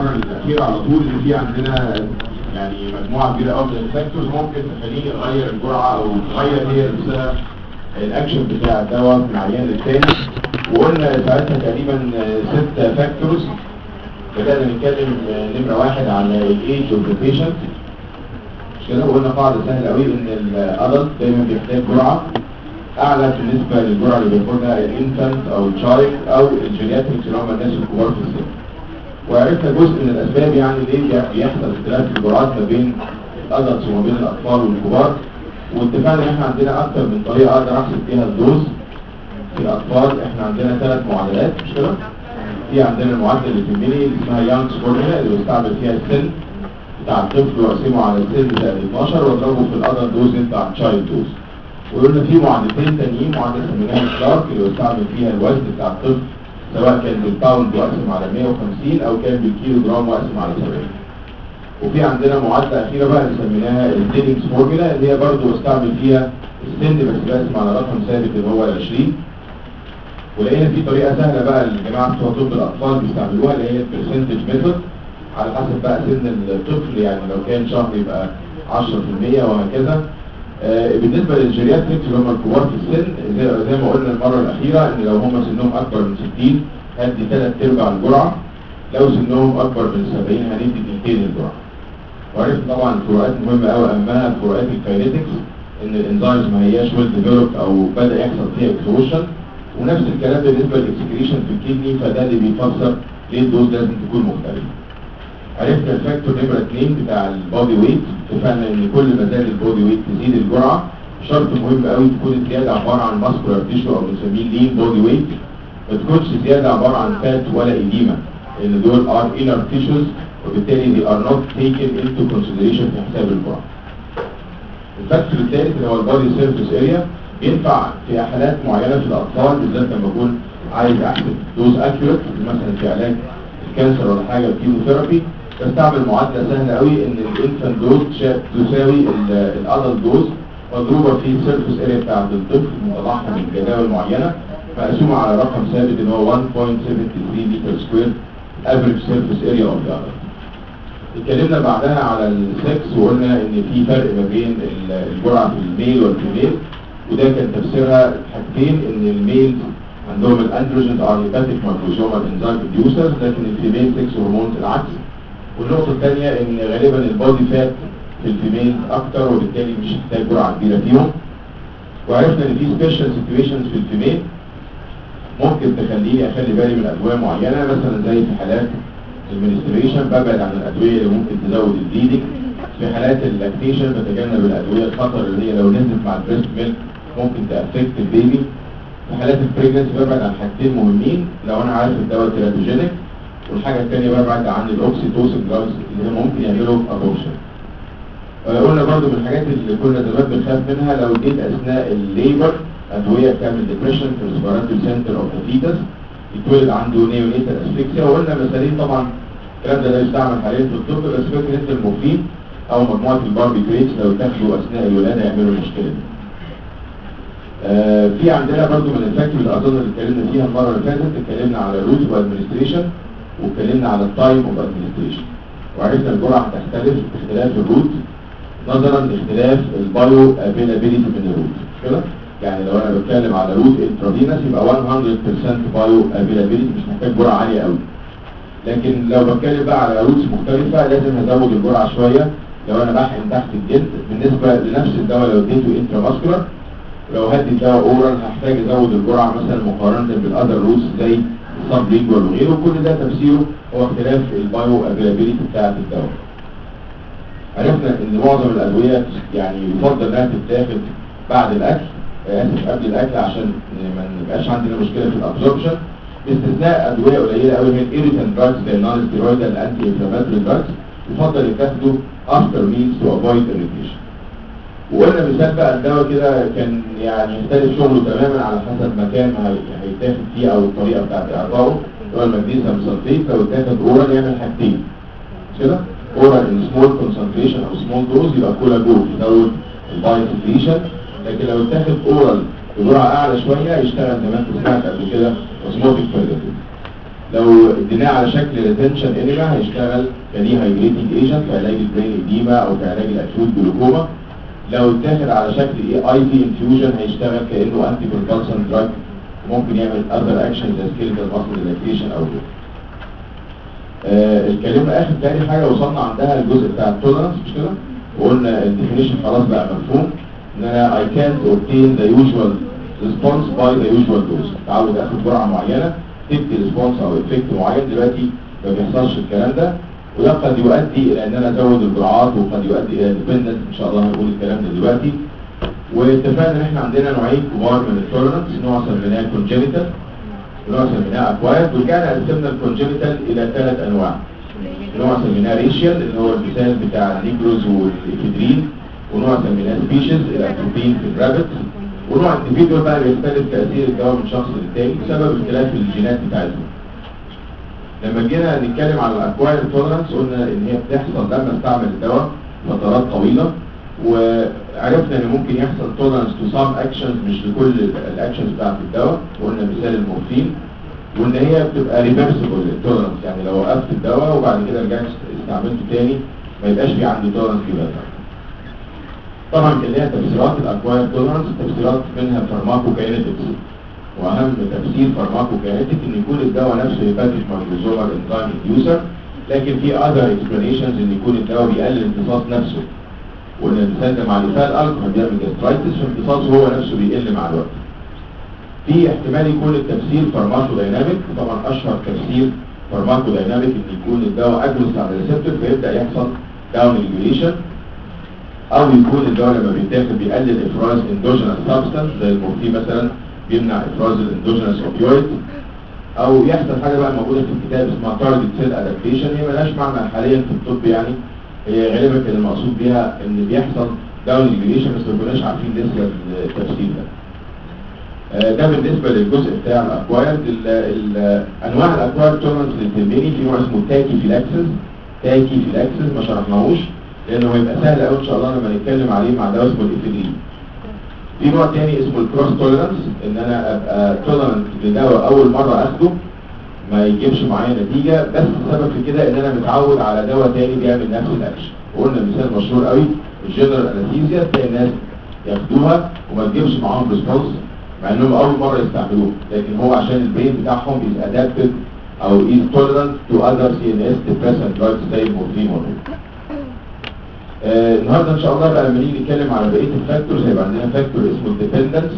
الاخيره على طول ان في عندنا يعني مجموعه كبيره قوي من الفاكتورز ممكن تخليني اغير الجرعه او تغير هي نفسها الاكشن بتاع الدواء من عيان للتاني وقلنا ساعتها تقريبا ست فاكتورز بدأنا نتكلم نمرة واحد على الايج اوف ذا بيشنت مش كده وقلنا قاعدة سهلة قوي ان الادلت دايما بيحتاج جرعة اعلى بالنسبة للجرعة اللي بياخدها الانفانت او الشايلد او الجيرياتريكس اللي هم الناس الكبار في السن وعرفنا جزء من الاسباب يعني ليه بيحصل اختلاف في الجرعات ما بين الادلتس وما بين الاطفال والكبار واتفقنا ان احنا عندنا اكتر من طريقة اقدر احسب بيها الدوز في الاطفال احنا عندنا ثلاث معادلات مش كده؟ في عندنا المعادله اللي في الميني اللي اسمها يانجز فورمولا اللي بستعمل فيها السن بتاع الطفل واقسمه على السن بتاع 12 واضربه في الادر دوز بتاع التشايلد دوز وقلنا في معادلتين تانيين معادله سميناها كلارك اللي بستعمل فيها الوزن بتاع الطفل سواء كان بالباوند واقسم على 150 او كان بالكيلو جرام واقسم على 70 وفي عندنا معادله اخيره بقى اللي سميناها الديلينجز فورمولا اللي هي برضه بستعمل فيها السن بس بقسم على رقم ثابت اللي هو 20 ولقينا في طريقة سهلة بقى الجماعة بتوع طب الأطفال بيستعملوها اللي هي البرسنتج ميثود على حسب بقى سن الطفل يعني لو كان شهر يبقى 10% وهكذا آه بالنسبة للجيرياتريكس اللي هم الكبار في السن زي, زي ما قلنا المرة الأخيرة إن لو هم سنهم أكبر من 60 هدي ثلاث أرباع الجرعة لو سنهم أكبر من 70 هندي تلتين الجرعة وعرفنا طبعا الفروقات مهمة أوي أهمها فروقات الكاينيتكس إن الإنزيمز ما هياش ويل ديفلوبد أو بدأ يحصل فيها اكسبوشن ونفس الكلام بالنسبة للاكسكريشن في الكدني فده اللي بيفسر ليه الدوز لازم تكون مختلفة عرفنا الفاكتور نمرة 2 بتاع البودي ويت اتفقنا ان كل ما زاد البودي ويت تزيد الجرعة شرط مهم قوي تكون الزيادة عبارة عن ماسكولار تيشو او بنسميه لين بودي ويت ما تكونش زيادة عبارة عن فات ولا إديمة لان دول ار inner tissues وبالتالي they are not taken into consideration في حساب الجرعة الفاكتور الثالث اللي هو البودي سيرفيس اريا ينفع في حالات معينة في الأطفال بالذات لما أكون عايز أحسب دوز أكيوريت مثلا في علاج الكانسر ولا حاجة الكيموثيرابي بستعمل معادلة سهلة قوي إن الانفانت دوز تساوي الأدلت دوز مضروبة في السيرفيس اريا بتاعت الطفل مطلعها من جداول معينة مقسومة على رقم ثابت اللي هو 1.73 متر سكوير افريج سيرفيس اريا اوف ذا اتكلمنا بعدها على السكس وقلنا ان في فرق ما بين الجرعة في الميل والفيميل وده كان تفسيرها حاجتين ان الميل عندهم الاندروجين ار هيباتيك مايكروسومال انزيم انديوسرز لكن الفيميل سكس هرمونز العكس والنقطة الثانية ان غالبا البودي فات في الفيميل اكتر وبالتالي مش محتاج جرعة كبيرة فيهم وعرفنا ان في سبيشال سيتويشنز في الفيميل ممكن تخليني اخلي بالي من ادوية معينة مثلا زي في حالات المنستريشن ببعد عن الادوية اللي ممكن تزود البليدنج في حالات اللاكتيشن بتجنب الادوية الخطر اللي هي لو نزلت مع البريست ميلك ممكن تأفكت البيبي في حالات البريجنسي ببعد عن حاجتين مهمين لو انا عارف الدواء تيرابيجينيك والحاجة الثانية ببعد عن الاوكسيتوسين دراجز اللي ممكن يعملوا ابورشن قلنا برضو من الحاجات اللي كنا زمان بنخاف منها لو اديت اثناء الليبر ادوية بتعمل ديبريشن في الريسبيراتوري سنتر اوف ذا فيتس يتولد عنده نيونيتال اسفكسيا وقلنا مثالين طبعا الكلام ده لا يستعمل حاليا في الطب بس فاكر انت المورفين او مجموعة الباربيتريتس لو تاخدوا اثناء الولادة يعملوا المشكلة دي آه في عندنا برضو من الفاكتور اللي اظن اللي اتكلمنا فيها المره اللي فاتت اتكلمنا على الروت وادمنستريشن واتكلمنا على التايم اوف ادمنستريشن وعرفنا الجرعه هتختلف باختلاف الروت نظرا لاختلاف البايو افيلابيلتي من الروت كده يعني لو انا بتكلم على روت انترافينس يبقى 100% بايو افيلابيلتي مش محتاج جرعه عاليه قوي لكن لو بتكلم بقى على روتس مختلفه لازم ازود الجرعه شويه لو انا بحقن تحت الجلد بالنسبه لنفس الدواء لو اديته انترافاسكولار لو هدي الدواء اورال هحتاج ازود الجرعه مثلا مقارنه بالاذر روتس زي السب لينجوال وغيره كل ده تفسيره هو اختلاف البايو افيلابيلتي بتاعه الدواء عرفنا ان معظم الادويه يعني يفضل انها تتاخد بعد الاكل اسف قبل الاكل عشان ما نبقاش عندنا مشكله في الابزوربشن باستثناء ادويه قليله قوي هي الايريتان دراجز زي النون ستيرويدال الانتي انفلاماتوري دراجز يفضل يتاخدوا افتر ميلز تو افويد اريتيشن وقلنا مثال بقى الدواء كده كان يعني يختلف شغله تماما على حسب مكان هيتاخد فيه او الطريقه بتاعت اعطائه هو المغنيسيوم سلفيت لو اتاخد اورال يعمل حاجتين مش كده؟ اورال ان سمول كونسنتريشن او سمول دوز يبقى كولا جو يزود البايوفيليشن لكن لو اتاخد اورال بجرعه اعلى شويه يشتغل زي ما انت سمعت قبل كده اوزموتيك فيرجن لو اديناه على شكل ريتنشن انيما هيشتغل كدي هايدريتنج ايجنت في علاج البرين اديما او في علاج الاكيوت جلوكوما لو اتاخد على شكل اي اي في انفيوجن هيشتغل كانه انتي كونفالسنت دراج ممكن يعمل اذر اكشن زي سكيلتال ماسل ريلاكسيشن او غيره آه اتكلمنا اخر تاني حاجه وصلنا عندها الجزء بتاع التولرنس مش كده وقلنا الديفينيشن خلاص بقى مفهوم ان انا I can't obtain the usual response by the usual dose تعود اخد جرعه معينه تدي ريسبونس او افكت معين دلوقتي ما بيحصلش الكلام ده وده قد يؤدي الى ان انا ازود الجرعات وقد يؤدي الى ديبندنس ان شاء الله هنقول الكلام ده دلوقتي واتفقنا ان احنا عندنا نوعين كبار من التولرنس نوع سميناه كونجنتال ونوع سميناه اكوايرد ورجعنا قسمنا الكونجنتال الى ثلاث انواع نوع سميناه ريشيال اللي هو المثال بتاع النيجروز والإفيدرين ونوع سميناه سبيشيز الاتروبين في الرابت ونوع انديفيدوال بقى بيختلف تأثير الدواء من شخص للتاني بسبب اختلاف الجينات بتاعتهم لما جينا نتكلم على الاكواير تولرنس قلنا ان هي بتحصل لما استعمل الدواء فترات طويلة وعرفنا ان ممكن يحصل تولرنس تو سام اكشنز مش لكل الاكشنز بتاعت الدواء وقلنا مثال المورفين وان هي بتبقى ريفرسبل التولرنس يعني لو وقفت الدواء وبعد كده رجعت استعملته تاني ما يبقاش في عندي تولرنس يبقى طبعا اللي هي تفسيرات الاكواير تولرنس تفسيرات منها فارماكوكاينيتكس واهم تفسير فارماكوكاينيتك ان يكون الدواء نفسه هيباتيك مايكروزومال انزيم انديوسر لكن في اذر اكسبلانيشنز ان يكون الدواء بيقلل الامتصاص نفسه وان الانسان ده مع الفال الكحول بيعمل جاسترايتس فامتصاصه هو نفسه بيقل مع الوقت في احتمال يكون التفسير فارماكو دايناميك طبعا اشهر تفسير فارماكو دايناميك ان يكون الدواء اجلس على الريسبتور فيبدا يحصل داون ريجوليشن او يكون الدواء لما بيتاخد بيقلل افراز اندوجينس سبستانس زي المورفين مثلا بيمنع افراز الاندوجينس اوبيويد او يحصل حاجه بقى موجوده في الكتاب اسمها تارجت سيل ادابتيشن هي ملهاش معنى حاليا في الطب يعني هي غالبا كان المقصود بيها ان بيحصل داون ريجوليشن بس ما كناش عارفين لسه التفسير ده آه، ده بالنسبه للجزء بتاع الاكوايرد انواع الاكوايرد تولرنس للتلميني في نوع اسمه تاكي فيلاكسس تاكي فيلاكسس ما شرحناهوش لانه هيبقى سهل قوي ان شاء الله لما نتكلم عليه مع دواء اسمه الافيدرين في نوع تاني اسمه الكروس تولرنس ان انا ابقى تولرنت لدواء اول مره اخده ما يجيبش معايا نتيجه بس السبب في كده ان انا متعود على دواء تاني بيعمل نفس الاكشن وقلنا مثال مشهور قوي الجنرال انستيزيا تلاقي الناس ياخدوها وما تجيبش معاهم ريسبونس مع انهم اول مره يستعملوه لكن هو عشان البرين بتاعهم is adapted او is tolerant to other CNS depressant drugs زي المورفين والهيروين آه النهارده ان شاء الله بقى لما نيجي نتكلم على بقيه الفاكتورز هيبقى عندنا فاكتور اسمه الديبندنس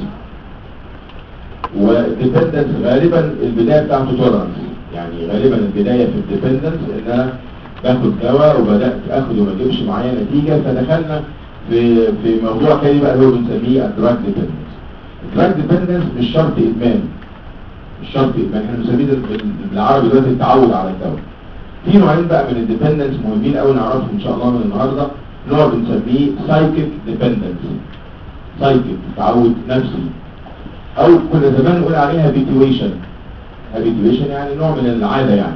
والديبندنس غالبا البدايه بتاعته تولرنس يعني غالبا البدايه في الديبندنس ان انا باخد دواء وبدات اخد وما يجيبش معايا نتيجه فدخلنا في في موضوع تاني بقى اللي هو بنسميه الدراج ديبندنس الدراج ديبندنس مش شرط ادمان مش شرط ادمان احنا بنسميه بالعربي دلوقتي التعود على الدواء في نوعين بقى من الديبندنس مهمين قوي نعرفهم ان شاء الله من النهارده نوع بنسميه سايكيك ديبندنس سايكيك تعود نفسي او كنا زمان نقول عليها هابيتويشن هابيتويشن يعني نوع من العاده يعني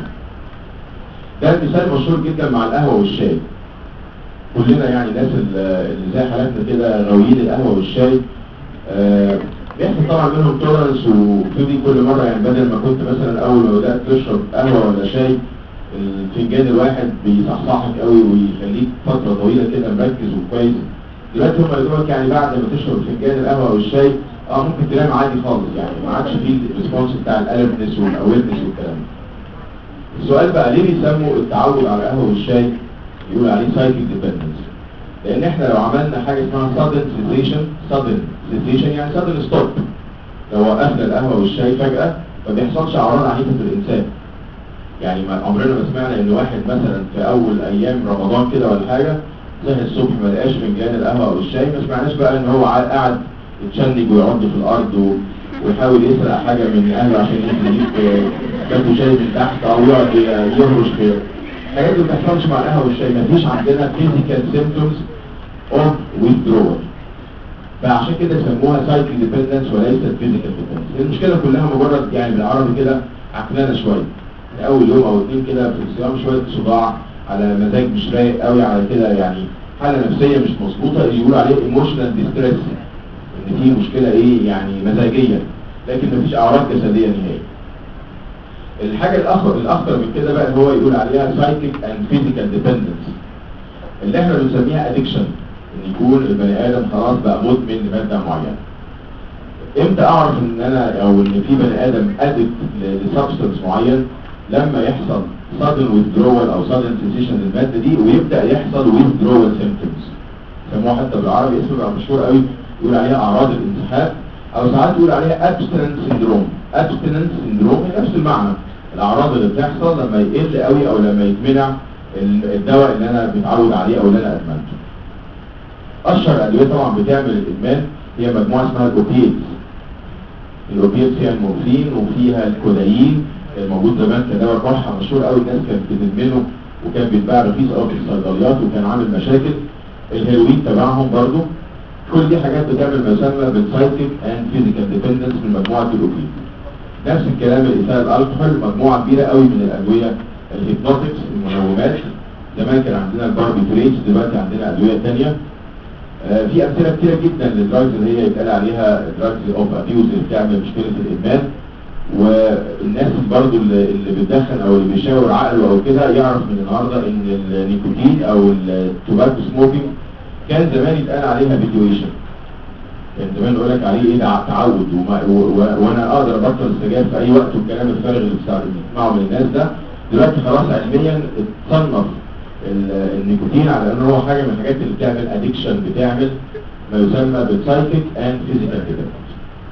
ده مثال مشهور جدا مع القهوه والشاي كلنا يعني الناس اللي زي حالاتنا كده غاويين القهوه والشاي آه بيحصل طبعا منهم تولرنس وبتبتدي كل مره يعني بدل ما كنت مثلا اول ما بدات تشرب قهوه ولا شاي الفنجان الواحد بيصحصحك قوي ويخليك فتره طويله كده مركز وكويس دلوقتي هم يقولوا يعني بعد ما تشرب فنجان القهوه والشاي اه ممكن تنام عادي خالص يعني ما عادش فيه الريسبونس بتاع الالرتنس والاويرنس والكلام ده السؤال بقى ليه بيسموا التعود على القهوه والشاي يقول عليه سايكل ديبندنس لان احنا لو عملنا حاجه اسمها sudden cessation sudden cessation يعني sudden stop لو وقفنا القهوه والشاي فجاه ما بيحصلش اعراض عنيفه في الانسان يعني ما عمرنا ما سمعنا ان واحد مثلا في اول ايام رمضان كده ولا حاجه صحي الصبح ما لقاش فنجان القهوه او الشاي ما سمعناش بقى ان هو قاعد يتشنج ويعض في الارض و... ويحاول يسرق حاجه من اهله عشان يجيب كاتو شاي من تحت او يقعد يهرش في الحاجات دي ما بتحصلش مع القهوه والشاي ما فيش عندنا فيزيكال سيمبتومز اوف withdrawal فعشان كده سموها سايكل ديبندنس وليست فيزيكال ديبندنس المشكله كلها مجرد يعني بالعربي كده عقلانه شويه اول يوم او اثنين كده في الصيام شويه صداع على مزاج مش رايق قوي على كده يعني حاله نفسيه مش مظبوطه يقولوا عليه ايموشنال ديستريس ان في مشكله ايه يعني مزاجيه لكن مفيش اعراض جسديه نهائيه الحاجة الأخر الأخطر من كده بقى هو يقول عليها psychic and physical dependence اللي احنا بنسميها addiction ان يكون البني آدم خلاص بقى مدمن لمادة معينة امتى اعرف ان انا او ان في بني ادم addict لسبستنس معين لما يحصل sudden withdrawal او sudden cessation للمادة دي ويبدأ يحصل withdrawal symptoms سموها حتى بالعربي اسمه بقى مشهور قوي يقول عليها اعراض الانسحاب او ساعات يقول عليها abstinence syndrome abstinence syndrome هي نفس المعنى الاعراض اللي بتحصل لما يقل قوي او لما يتمنع الدواء اللي انا متعود عليه او اللي انا ادمنته اشهر ادويه طبعا بتعمل الادمان هي مجموعه اسمها الاوبييدز الاوبييدز فيها المورفين وفيها الكودايين الموجود زمان كدواء كحه مشهور قوي الناس كانت بتدمنه وكان بيتباع رخيص قوي في الصيدليات وكان عامل مشاكل الهيروين تبعهم برضو كل دي حاجات بتعمل ما يسمى بالسايكيك اند فيزيكال ديبندنس من مجموعه الاوبييد نفس الكلام الايثار الالكحول مجموعه كبيره قوي من الادويه الهيبنوتكس المنومات زمان كان عندنا الباربيتريتس دلوقتي عندنا ادويه ثانيه آه في امثله كتيره جدا للدراجز اللي هي يتقال عليها دراجز اوف ابيوز اللي بتعمل مشكله الادمان والناس برضو اللي, اللي بتدخن او اللي بيشاور عقله او كده يعرف من النهارده ان النيكوتين او التوباكو سموكينج كان زمان يتقال عليها فيديويشن كان زمان يقول لك عليه ايه ده تعود وما و و وانا اقدر ابطل السجاير في اي وقت والكلام الفارغ اللي بتسمعه من الناس ده دلوقتي خلاص علميا اتصنف النيكوتين على انه هو حاجه من الحاجات اللي بتعمل ادكشن بتعمل ما يسمى بالسايكيك اند فيزيكال ديبندنس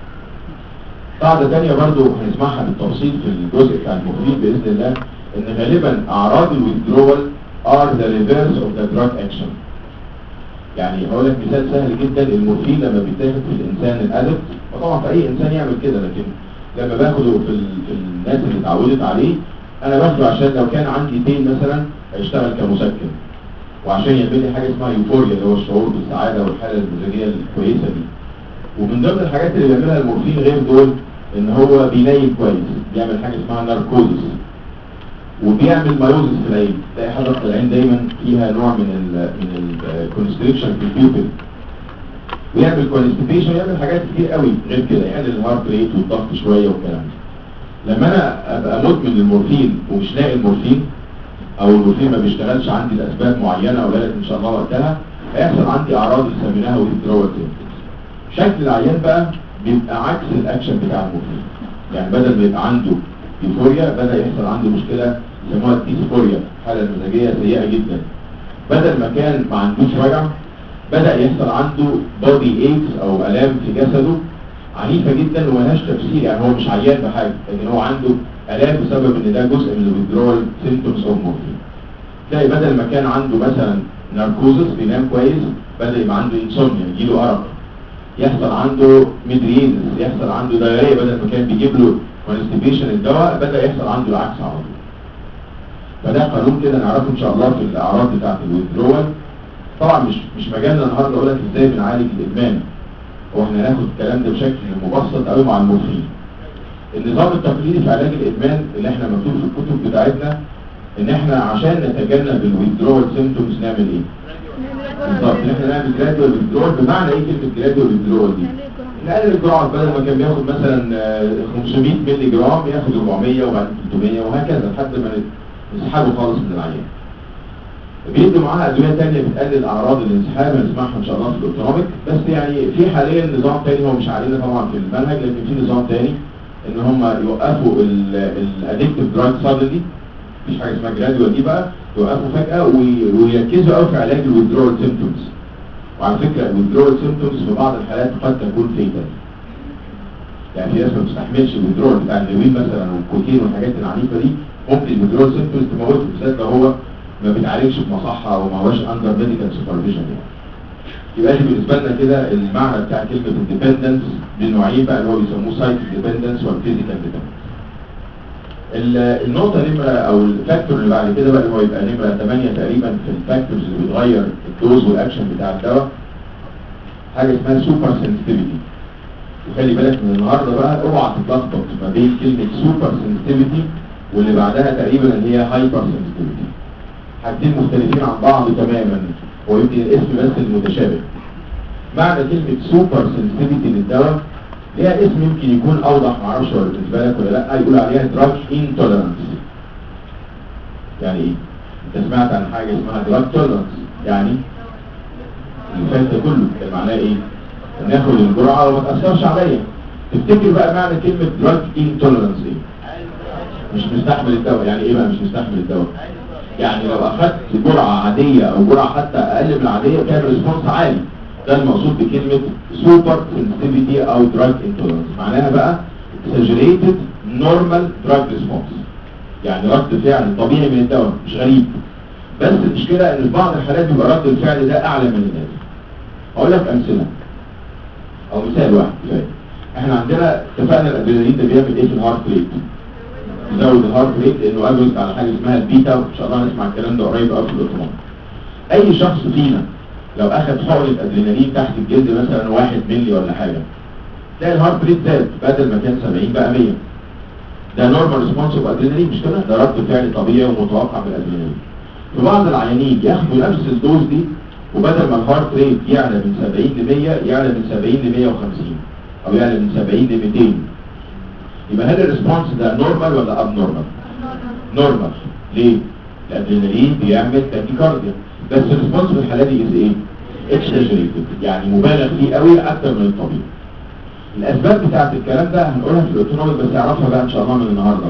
قاعده ثانيه برضو هنسمعها بالتفصيل في الجزء بتاع المفيد باذن الله ان غالبا اعراض الويدرول ار ذا ريفيرس اوف ذا دراج اكشن يعني هقول لك مثال سهل جدا المورفين لما بيتاخد في الانسان الادكت وطبعا في اي انسان يعمل كده لكن لما باخده في, ال... في الناس اللي اتعودت عليه انا باخده عشان لو كان عندي بين مثلا هيشتغل كمسكن وعشان يعمل لي حاجه اسمها يوفوريا اللي هو الشعور بالسعاده والحاله المزاجيه الكويسه دي ومن ضمن الحاجات اللي بيعملها المورفين غير دول ان هو بينيم كويس بيعمل حاجه اسمها ناركوزس وبيعمل مايوزس في العين تلاقي حضرتك العين دايما فيها نوع من ال من الكونستريكشن في البيوبل ويعمل كونستيبيشن يعمل حاجات كتير قوي غير كده يعني الهارت ريت والضغط شويه والكلام ده لما انا ابقى مدمن للمورفين ومش لاقي المورفين او المورفين ما بيشتغلش عندي لاسباب معينه ولا ان شاء الله وقتها هيحصل عندي اعراض يسميناها ويدرول شكل العيان بقى بيبقى عكس الاكشن بتاع المورفين يعني بدل ما يبقى عنده يوفوريا بدا يحصل عنده مشكله يسموها الديسفوريا حاله مزاجيه سيئه جدا بدل ما كان ما عندوش وجع بدا يحصل عنده بودي ايكس او الام في جسده عنيفه جدا وملهاش تفسير يعني هو مش عيان بحاجه لكن هو عنده الام بسبب ان ده جزء من الويدرول سيمتومز اوف مورفين تلاقي بدل ما كان عنده مثلا ناركوزس بينام كويس بدا يبقى عنده انسومنيا يجيله ارق يحصل عنده ميدرينز يحصل عنده دايريه بدل ما كان بيجيب له كونستيبيشن الدواء بدا يحصل عنده العكس على طول فده قانون كده نعرفه ان شاء الله في الاعراض بتاعه الويدرول طبعا مش مش مجالنا النهارده اقول لك ازاي بنعالج الادمان هو احنا هناخد الكلام ده بشكل مبسط قوي مع المورفين النظام التقليدي في علاج الادمان اللي احنا مكتوب في الكتب بتاعتنا ان احنا عشان نتجنب الويدرول سيمتومز نعمل ايه بالظبط ان احنا نعمل جرادوال ويدرول بمعنى ايه كلمه جرادوال ويدرول دي نقلل الجرعات بدل ما كان بياخد مثلا 500 مللي جرام ياخد 400 وبعدين 300 وهكذا لحد ما نسحبه خالص من العيان بيدوا معاها ادويه ثانيه بتقلل اعراض الانسحاب هنسمعها ان شاء الله في الاوتونوميك بس يعني في حاليا نظام ثاني هو مش علينا طبعا في المنهج لكن في نظام ثاني ان هم يوقفوا الادكتيف دراج سادلي مفيش حاجه اسمها جرادوال دي بقى يوقفوا فجاه ويركزوا قوي في علاج الويدرول سيمتومز وعلى فكره الويدرول سيمتومز في بعض الحالات قد تكون فيتال يعني في ناس ما بتستحملش الويدرول بتاع الهيروين مثلا والكوكين والحاجات العنيفه دي ممكن الويدرول سيمتومز تموته بالذات لو هو ما بيتعالجش في مصحه او ما هوش اندر ميديكال سوبرفيجن يعني يبقى دي بالنسبه لنا كده المعنى بتاع كلمه الديبندنس بنوعين بقى اللي هو بيسموه سايك ديبندنس والفيزيكال ديبندنس النقطه نمره او الفاكتور اللي بعد كده بقى اللي هو يبقى نمره 8 تقريبا في الفاكتورز اللي بتغير الدوز والاكشن بتاع الدواء حاجه اسمها سوبر سنسيتيفيتي وخلي بالك من النهارده بقى اوعى تتلخبط ما بين كلمه سوبر سنسيتيفيتي واللي بعدها تقريبا اللي هي هايبر سنسيتيفيتي حاجتين مختلفين عن بعض تماما ويمكن الاسم بس المتشابه معنى كلمة سوبر سنسيتيفيتي للدواء ليها اسم يمكن يكون اوضح معرفش ولا بالنسبه لك ولا لا يقول عليها دراج انتولرانس يعني ايه انت سمعت عن حاجه اسمها دراج تولرانس يعني اللي فات ده كله كان معناه ايه ناخد الجرعه وما تاثرش عليا تفتكر بقى معنى كلمه دراج انتولرانس ايه مش مستحمل الدواء يعني ايه بقى مش مستحمل الدواء يعني لو اخدت جرعه عاديه او جرعه حتى اقل من العاديه كان ريسبونس عالي ده المقصود بكلمه سوبر سنسيتيفيتي او دراج انتولرانس معناها بقى exaggerated normal drug response يعني رد فعل طبيعي من الدواء مش غريب بس المشكله ان في بعض الحالات بيبقى رد الفعل ده اعلى من الناس اقول لك امثله او مثال واحد كفايه احنا عندنا اتفقنا الادرينالين ده بيعمل ايه في الهارت ريت يزود الهارت ريت لانه اجوز على حاجه اسمها البيتا وان شاء الله هنسمع الكلام ده قريب قوي في الاوتومات اي شخص فينا لو اخذ حقنه ادرينالين تحت الجلد مثلا واحد مللي ولا حاجه تلاقي الهارت ريت زاد بدل ما كان 70 بقى 100 ده نورمال ريسبونس اوف ادرينالين مش كده ده رد فعل طبيعي ومتوقع من الادرينالين في بعض العيانين ياخدوا نفس الدوز دي وبدل ما الهارت ريت يعلى من 70 ل 100 يعلى من 70 ل 150 او يعلى من 70 ل 200 يبقى هل الريسبونس ده نورمال ولا اب نورمال نورمال ليه الادرينالين بيعمل تاكيكارديا بس الريسبونس في الحاله دي از ايه اكسجريتد يعني مبالغ فيه قوي اكتر من الطبيعي الاسباب بتاعت الكلام ده هنقولها في الاوتونومي بس اعرفها بقى ان شاء الله من النهارده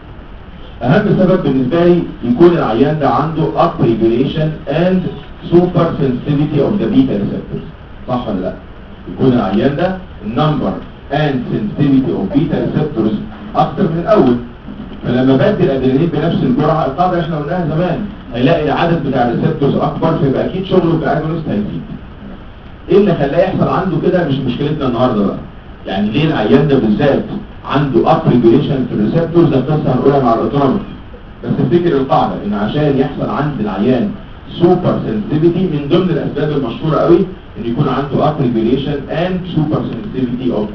اهم سبب بالنسبه لي يكون العيان ده عنده up regulation and super sensitivity of the beta receptors صح ولا لا يكون العيان ده number and sensitivity of beta receptors اكتر من الاول فلما بدي الادرينالين بنفس الجرعه القاعده احنا قلناها زمان هيلاقي العدد بتاع الريسبتورز اكبر فيبقى اكيد شغله كاجونست هيزيد ايه اللي خلاه يحصل عنده كده مش مشكلتنا النهارده بقى يعني ليه العيان ده بالذات عنده اب ريجوليشن في الريسبتورز ده قصه هنقولها مع الاوتونومي بس افتكر القاعده ان عشان يحصل عند العيان سوبر سنسيتيفيتي من ضمن الاسباب المشهوره قوي ان يكون عنده اب ريجوليشن اند سوبر سنسيتيفيتي اوف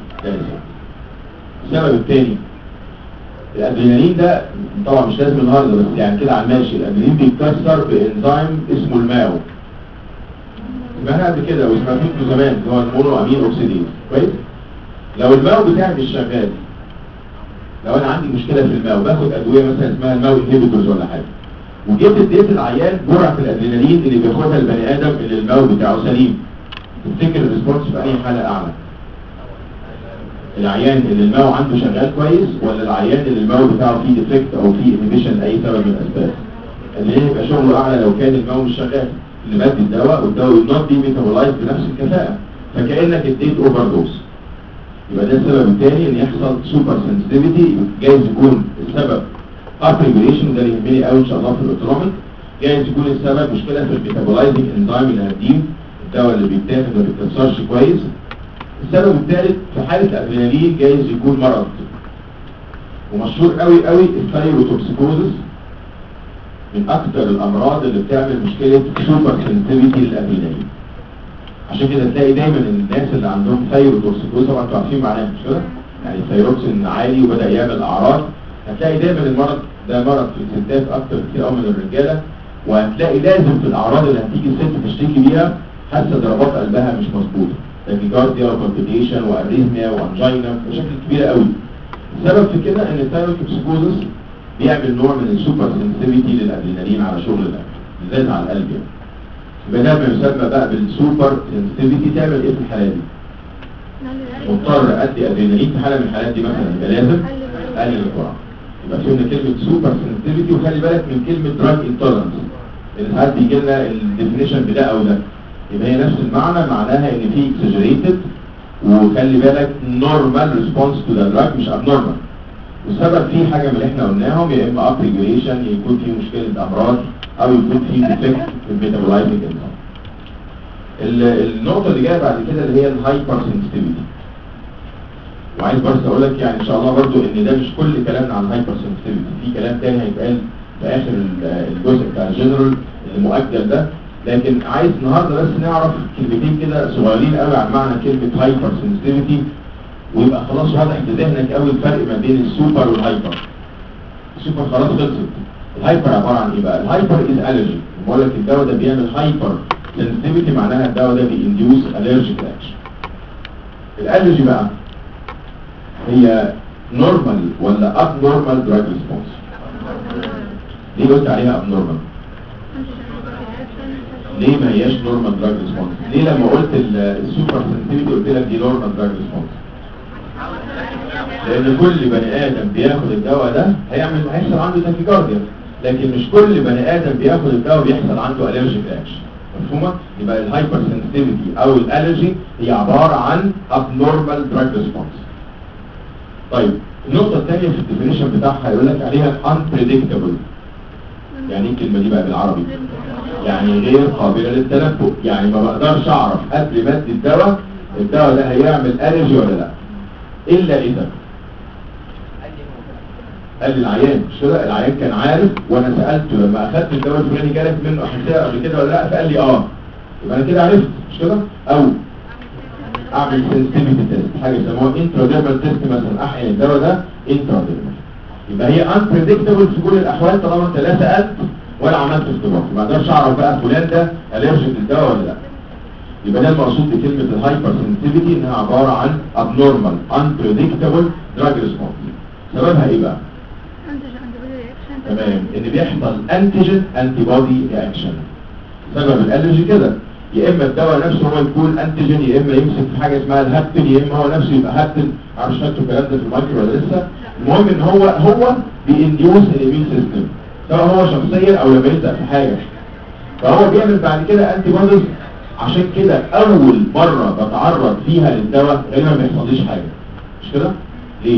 السبب الثاني الادرينالين ده طبعا مش لازم النهارده بس يعني كده على الماشي الادرينالين بيتكسر بانزيم اسمه الماو سمعنا قبل كده وسمعتوه زمان اللي هو المونو امين اوكسيديز كويس لو الماو بتاعي مش شغال لو انا عندي مشكله في الماو باخد ادويه مثلا اسمها الماو انهبيتورز ولا حاجه وجبت اديت العيان جرعه الادرينالين اللي بياخدها البني ادم اللي الماو بتاعه سليم تفتكر الريسبونس في اي حاله اعلى العيان اللي الماو عنده شغال كويس ولا العيان اللي الماو بتاعه فيه ديفكت او فيه انهبيشن لاي سبب من الاسباب اللي يبقى شغله اعلى لو كان الماو مش شغال اللي بدي الدواء والدواء not be metabolized بنفس الكفاءه فكانك اديت اوفر دوز يبقى ده السبب الثاني ان يحصل سوبر سنسيتيفيتي جايز يكون السبب اب ريجوليشن ده اللي يهمني قوي ان شاء الله في الاوتونوميك جايز يكون السبب مشكله في الميتابولايزنج انزيم اللي هديه الدواء اللي بيتاخد ما بيتكسرش كويس السبب الثالث في حاله الادرينالين جايز يكون مرض ومشهور قوي قوي الثايروتوكسيكوزس من اكثر الامراض اللي بتعمل مشكله سوبر سنسيتيفيتي للادرينالين عشان كده تلاقي دايما ان الناس اللي عندهم ثايروتوكسيكوز طبعا انتوا عارفين معناها مش كده يعني الثايروكسين عالي وبدا يعمل اعراض هتلاقي دايما المرض ده مرض في الستات اكتر كتير قوي من الرجاله وهتلاقي لازم في الاعراض اللي هتيجي الست تشتكي بيها حاسه ضربات قلبها مش مظبوطه تاكيكارديا وبالبيتيشن واريزميا وانجينا بشكل كبير قوي السبب في كده ان الثايروتوكسيكوزس بيعمل نوع من السوبر سنسيتيفيتي للادرينالين على شغل القلب بالذات على القلب يعني يبقى ده ما يسمى بقى بالسوبر سنسيتيفيتي تعمل ايه في الحاله دي؟ مضطر ادي ادرينالين في حاله من الحالات دي مثلا يبقى لازم اقلل الجرعه يبقى فهمنا كلمه سوبر سنسيتيفيتي وخلي بالك من كلمه دراج انتولرنس لان ساعات بيجي لنا الديفينيشن بده او ده يبقى هي نفس المعنى معناها ان في اكسجريتد وخلي بالك نورمال ريسبونس تو ذا دراج مش ابنورمال والسبب فيه حاجه من اللي احنا قلناهم يا اما اب ريجوليشن يكون فيه مشكله امراض او يكون فيه ديفكت في الميتابولايزنج انزيم النقطه اللي جايه بعد كده اللي هي الهايبر سنسيتيفيتي وعايز بس اقول لك يعني ان شاء الله برضو ان ده مش كل كلامنا عن الهايبر سنسيتيفيتي في كلام تاني هيتقال في اخر الجزء بتاع الجنرال المؤجل ده لكن عايز النهارده بس نعرف كلمتين كده صغيرين قوي عن معنى كلمه هايبر سنسيتيفيتي ويبقى خلاص واضح في ذهنك قوي الفرق ما بين السوبر والهايبر السوبر خلاص خلصت الهايبر عباره عن ايه بقى الهايبر از الرجي بقول لك الدواء ده بيعمل هايبر سنسيتيفيتي معناها الدواء ده بينديوس الرجيك اكشن الالرجي بقى هي نورمال ولا اب نورمال دراج ريسبونس ليه قلت عليها اب نورمال ليه ما هياش نورمال دراج ريسبونس ليه لما قلت السوبر سنسيتيفيتي قلت لك دي نورمال دراج ريسبونس لان كل بني ادم بياخد الدواء ده هيعمل هيحصل عنده تاكيكارديا لكن مش كل بني ادم بياخد الدواء بيحصل عنده الرجيك رياكشن مفهومه يبقى الهايبر سنسيتيفيتي او الالرجي هي عباره عن ابنورمال دراج ريسبونس طيب النقطه الثانيه في الديفينيشن بتاعها هيقول لك عليها unpredictable يعني ايه الكلمه دي بقى بالعربي يعني غير قابله للتنبؤ يعني ما بقدرش اعرف قبل ما ادي الدواء الدواء ده هيعمل الرجي ولا لا الا اذا قال لي العيان مش كده العيان كان عارف وانا سالته لما اخدت الدواء الفلاني جالك منه حساسيه قبل كده ولا لا فقال لي اه يبقى انا كده عرفت مش كده او اعمل سنسيتيفيتي تيست حاجه يسموها انتراديرمال تيست مثلا احقن الدواء ده انتراديرمال يبقى هي unpredictable في كل الاحوال طالما انت لا سالت ولا عملت اختبار ما اقدرش اعرف بقى فلان ده الرجيك للدواء ولا لا يبقى ده المقصود بكلمه الهايبر سنسيتيفيتي انها عباره عن abnormal unpredictable drug response سببها ايه بقى تمام ان بيحصل انتيجين انتي بودي رياكشن سبب الالرجي كده يا اما الدواء نفسه هو يكون انتيجين يا اما يمسك في حاجه اسمها الهابتن يا اما هو نفسه يبقى هابتن معرفش خدتوا الكلام ده في المايكرو ولا لسه المهم ان هو هو بينديوس الاميون سيستم سواء هو شخصيا او لما يلزق في حاجه فهو بيعمل بعد كده انتي بوديز عشان كده اول مره بتعرض فيها للدواء غالبا ما يحصليش حاجه مش كده ليه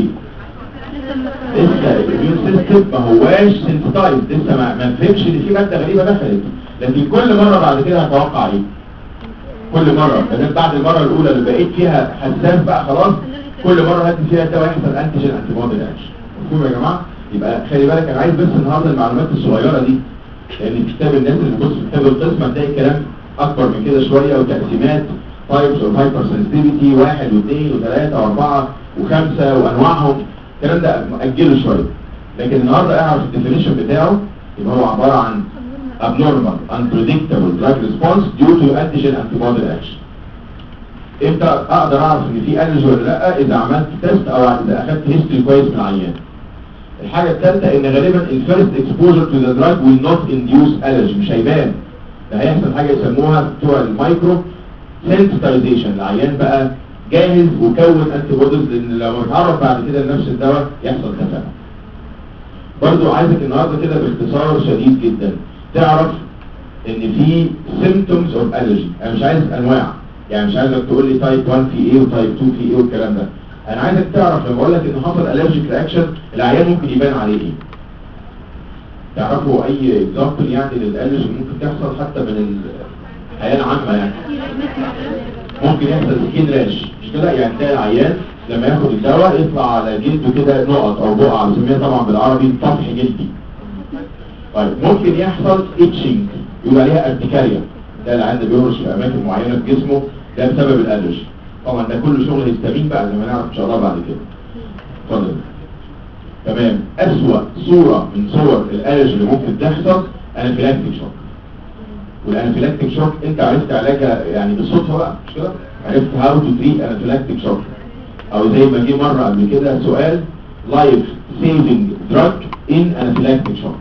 لسه الاميون سيستم ما هواش سنسيتايز لسه ما ما فهمش ان في ماده غريبه دخلت لكن كل مره بعد كده هتوقع ايه كل مره بدل بعد المره الاولى اللي بقيت فيها حساس بقى خلاص كل مره هدي فيها الدواء يحصل انتيجين انتي بودي رياكشن مفهوم يا جماعه يبقى خلي بالك انا عايز بس النهارده المعلومات الصغيره دي لان في كتاب الناس اللي بتبص في كتاب القسم هتلاقي كلام اكبر من كده شويه وتقسيمات تايبس اوف هايبر سنسيتيفيتي واحد واثنين وثلاثه واربعه وخمسه وانواعهم الكلام ده اجله شويه لكن النهارده اعرف الديفينيشن بتاعه يبقى هو عباره عن abnormal unpredictable drug response due to antigen antibody reaction امتى اقدر اعرف ان في الرجي ولا لا اذا عملت تيست او اذا اخدت هيستوري كويس من العيان الحاجه الثالثه ان غالبا الفيرست اكسبوجر تو ذا دراج ويل نوت انديوس الرجي مش هيبان ده هيحصل حاجه يسموها بتوع المايكرو سنسيتايزيشن العيان بقى جاهز وكون انتي بوديز لان لو اتعرف بعد كده لنفس الدواء يحصل تفاعل برضو عايزك النهارده كده باختصار شديد جدا تعرف ان في symptoms of allergy انا مش عايز انواع يعني مش عايزك تقول لي تايب 1 في ايه وتايب 2 في ايه والكلام ده انا عايزك تعرف لما اقول لك ان حصل allergic reaction العيان ممكن يبان عليه ايه تعرفوا اي اكزامبل يعني للالرجي ممكن تحصل حتى من الحياه العامه يعني ممكن يحصل سكين راش مش كده يعني تلاقي العيان لما ياخد الدواء يطلع على جلده كده نقط او بقع بنسميها طبعا بالعربي طفح جلدي طيب ممكن يحصل اتشنج يقول عليها ارتكاريا ده العيان ده بيهرش في اماكن معينه في جسمه ده بسبب الالرجي طبعا ده كله شغل هيستامين بقى زي ما نعرف ان شاء الله بعد كده اتفضل تمام اسوأ صورة من صور الالرجي اللي ممكن تحصل انافيلاكتيك شوك والانافيلاكتيك شوك انت عرفت علاجها يعني بالصدفه بقى مش كده عرفت هاو تو تريت انافيلاكتيك شوك او زي ما جه مره قبل كده سؤال لايف سيفنج دراج ان انافيلاكتيك شوك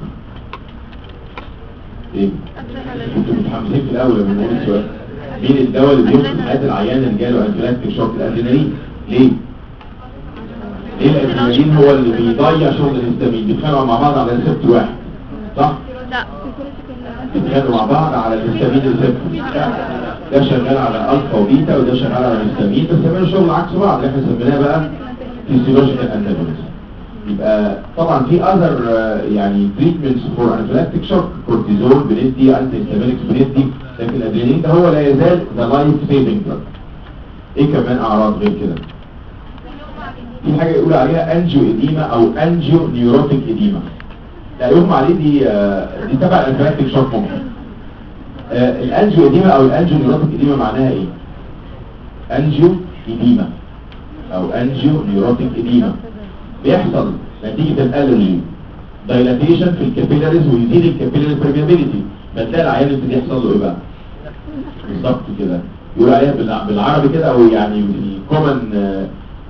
ايه كنتوا متحمسين في الاول لما نقول السؤال مين الدواء اللي بينقذ حياه العيان اللي جاله انافيلاكتيك شوك الادرينالين ليه ليه الادرينالين هو اللي بيضيع شغل الهستامين بيتخانقوا مع بعض على ريسبت واحد صح لا بيتخانقوا مع بعض على الهستامين ريسبت ده شغال على الفا وبيتا وده شغال على الهستامين بس بيعملوا شغل عكس بعض اللي احنا سميناه بقى فيسيولوجيكال انتاجونيزم يبقى طبعا في اذر يعني تريتمنتس فور انافيلاكتيك شوك كورتيزون بندي انتي هيستامينكس بندي لكن الادرينالين ده هو لا يزال ذا لايف سيفنج دراج ايه كمان اعراض غير كده في حاجه يقول عليها انجيو اديما او انجيو نيوروتيك اديما لا يغمى عليه دي آه، دي تبع الانفلاكتيك شوك ممكن آه، الانجيو اديما او الانجيو نيوروتيك اديما معناها ايه انجيو اديما او انجيو نيوروتيك اديما بيحصل نتيجة الالرجي دايلاتيشن في الكابيلاريز ويزيد الكابيلاري بريميابيليتي بتلاقي العيان يبتدي يحصل له ايه بقى بالظبط كده يقول عليها بالع- بالعربي كده او يعني في الكومن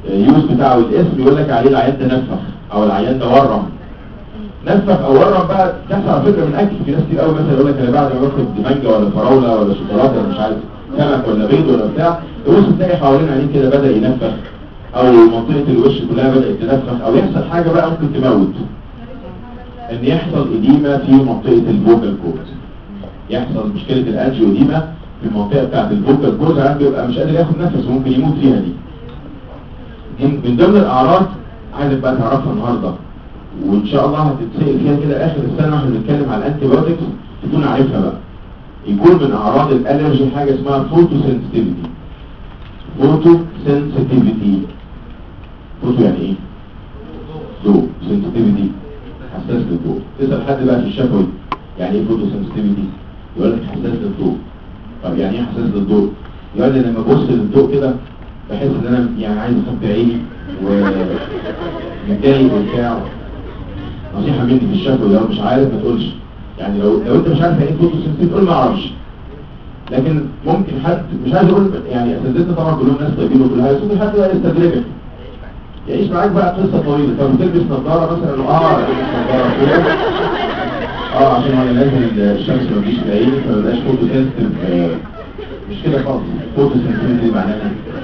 يوز بتاعه الاسم يقول لك عليه العيان ده نفخ او العيان ده ورم نفخ او ورم بقى تحصل على فكره من اكل في ناس كتير قوي مثلا يقول لك انا بعد ما باخد مانجا ولا فراوله ولا شوكولاته ولا مش عارف سمك ولا بيض ولا بتاع تبص تلاقي حوالين عينيه كده بدا ينفخ او منطقه الوش كلها بدات تنفخ او يحصل حاجه بقى ممكن تموت ان يحصل اديمه في منطقه الفوكال كورد يحصل مشكله الانجيو اديمه في المنطقه بتاعه الفوكال كورد عشان بيبقى مش قادر ياخد نفس ممكن يموت فيها دي من من ضمن الاعراض عايزك بقى تعرفها النهارده وان شاء الله هتتسال فيها كده اخر السنه واحنا بنتكلم على الانتي بايوتكس تكون عارفها بقى يكون من اعراض الالرجي حاجه اسمها فوتو سنسيتيفيتي فوتو سنسيتيفيتي فوتو يعني ايه ضوء سنسيتيفيتي حساس للضوء تسال حد بقى في الشفوي يعني ايه فوتو سنسيتيفيتي يقول لك حساس للضوء طب يعني ايه حساس للضوء يقول لي لما ابص للضوء كده بحس ان انا يعني عايز اخبي عيني ومتضايق وبتاع نصيحه مني في الشفوي لو مش عارف ما تقولش يعني لو لو انت مش عارف يعني ايه فوتو سنسيتيفيتي تقول ما اعرفش لكن ممكن حد مش عايز اقول يعني اساتذتنا طبعا كلهم ناس طيبين وكل حاجه بس ممكن حد بقى يستدرجك يعيش معاك بقى قصه طويله طب تلبس نظاره مثلا انه اه البس نظاره كده اه عشان وانا نازل الشمس ما تجيش في عيني فما يبقاش فوتو سنسيتيف مش كده خالص فوتو سنسيتيف معناها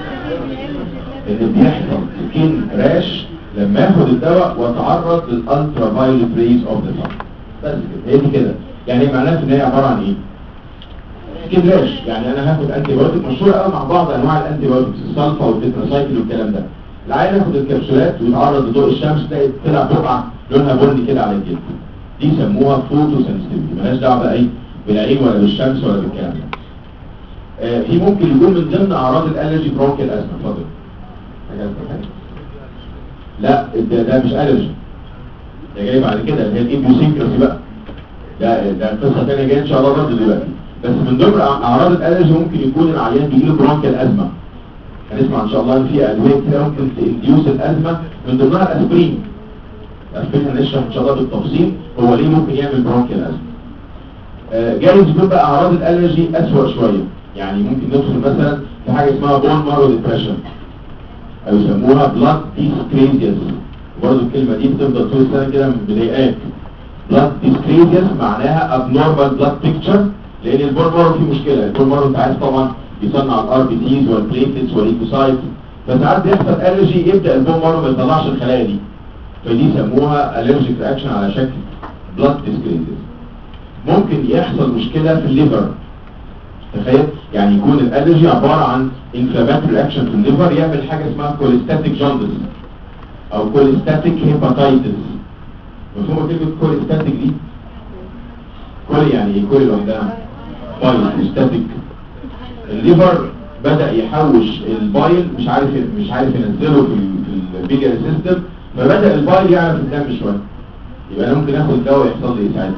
ان بيحصل سكين راش لما ياخد الدواء ويتعرض للالترا فايولت ريز اوف ذا سان بس كده هي دي كده يعني معناها ان هي عباره عن ايه سكين راش يعني انا هاخد انتي بايوتيك مشهوره قوي مع بعض انواع الانتي بايوتكس السلفا والتتراسايكل والكلام ده العيان ياخد الكبسولات ويتعرض لضوء الشمس تلاقي طلع بقعه لونها بني كده على الجلد دي يسموها فوتو سنسيتيفيتي مالهاش دعوه بقى ايه بالعين ولا بالشمس ولا بالكلام ده آه في ممكن يكون من ضمن اعراض الالرجي برونكيال ازمه اتفضل حاجة تانية؟ لا ده, ده مش الرجي ده جاي بعد كده اللي هي الامبيوسينكراسي بقى ده ده قصه ثانيه جايه ان شاء الله برضه دلوقتي بس من ضمن اعراض الالرجي ممكن يكون العيان بيجي له برونكيال ازمه هنسمع ان شاء الله ان في ادويه كتير ممكن تنديوس الازمه من ضمنها الاسبرين الاسبرين هنشرح ان شاء الله بالتفصيل هو ليه ممكن يعمل برونكيال ازمه آه جايز يكون بقى اعراض الالرجي اسوأ شويه يعني ممكن ندخل مثلا في حاجه اسمها بون مارو ديبريشن او يسموها بلاد ديسكريزيس برضه الكلمه دي بتفضل طول السنه كده مضايقاك بلاد ديسكريزيس معناها abnormal blood picture لان البون مارو فيه مشكله البون مارو انت عارف طبعا بيصنع الار بي تيز والبليتلتس والليكوسايت فساعات بيحصل الرجي يبدا البون مارو ما يطلعش الخلايا دي فدي يسموها الرجيك رياكشن على شكل بلاد ديسكريزيس ممكن يحصل مشكله في الليفر تخيل يعني يكون الالرجي عباره عن انفلاماتوري رياكشن في الليفر يعمل حاجه اسمها كوليستاتيك جوندس او كوليستاتيك هيباتايتس مفهوم كلمه كوليستاتيك دي كولي يعني ايه كولي لوحدها بايل الليفر بدا يحوش البايل مش عارف مش عارف ينزله في في البيجر سيستم فبدا البايل يعرف الدم شويه يبقى انا ممكن اخد دواء يحصل لي ساعتها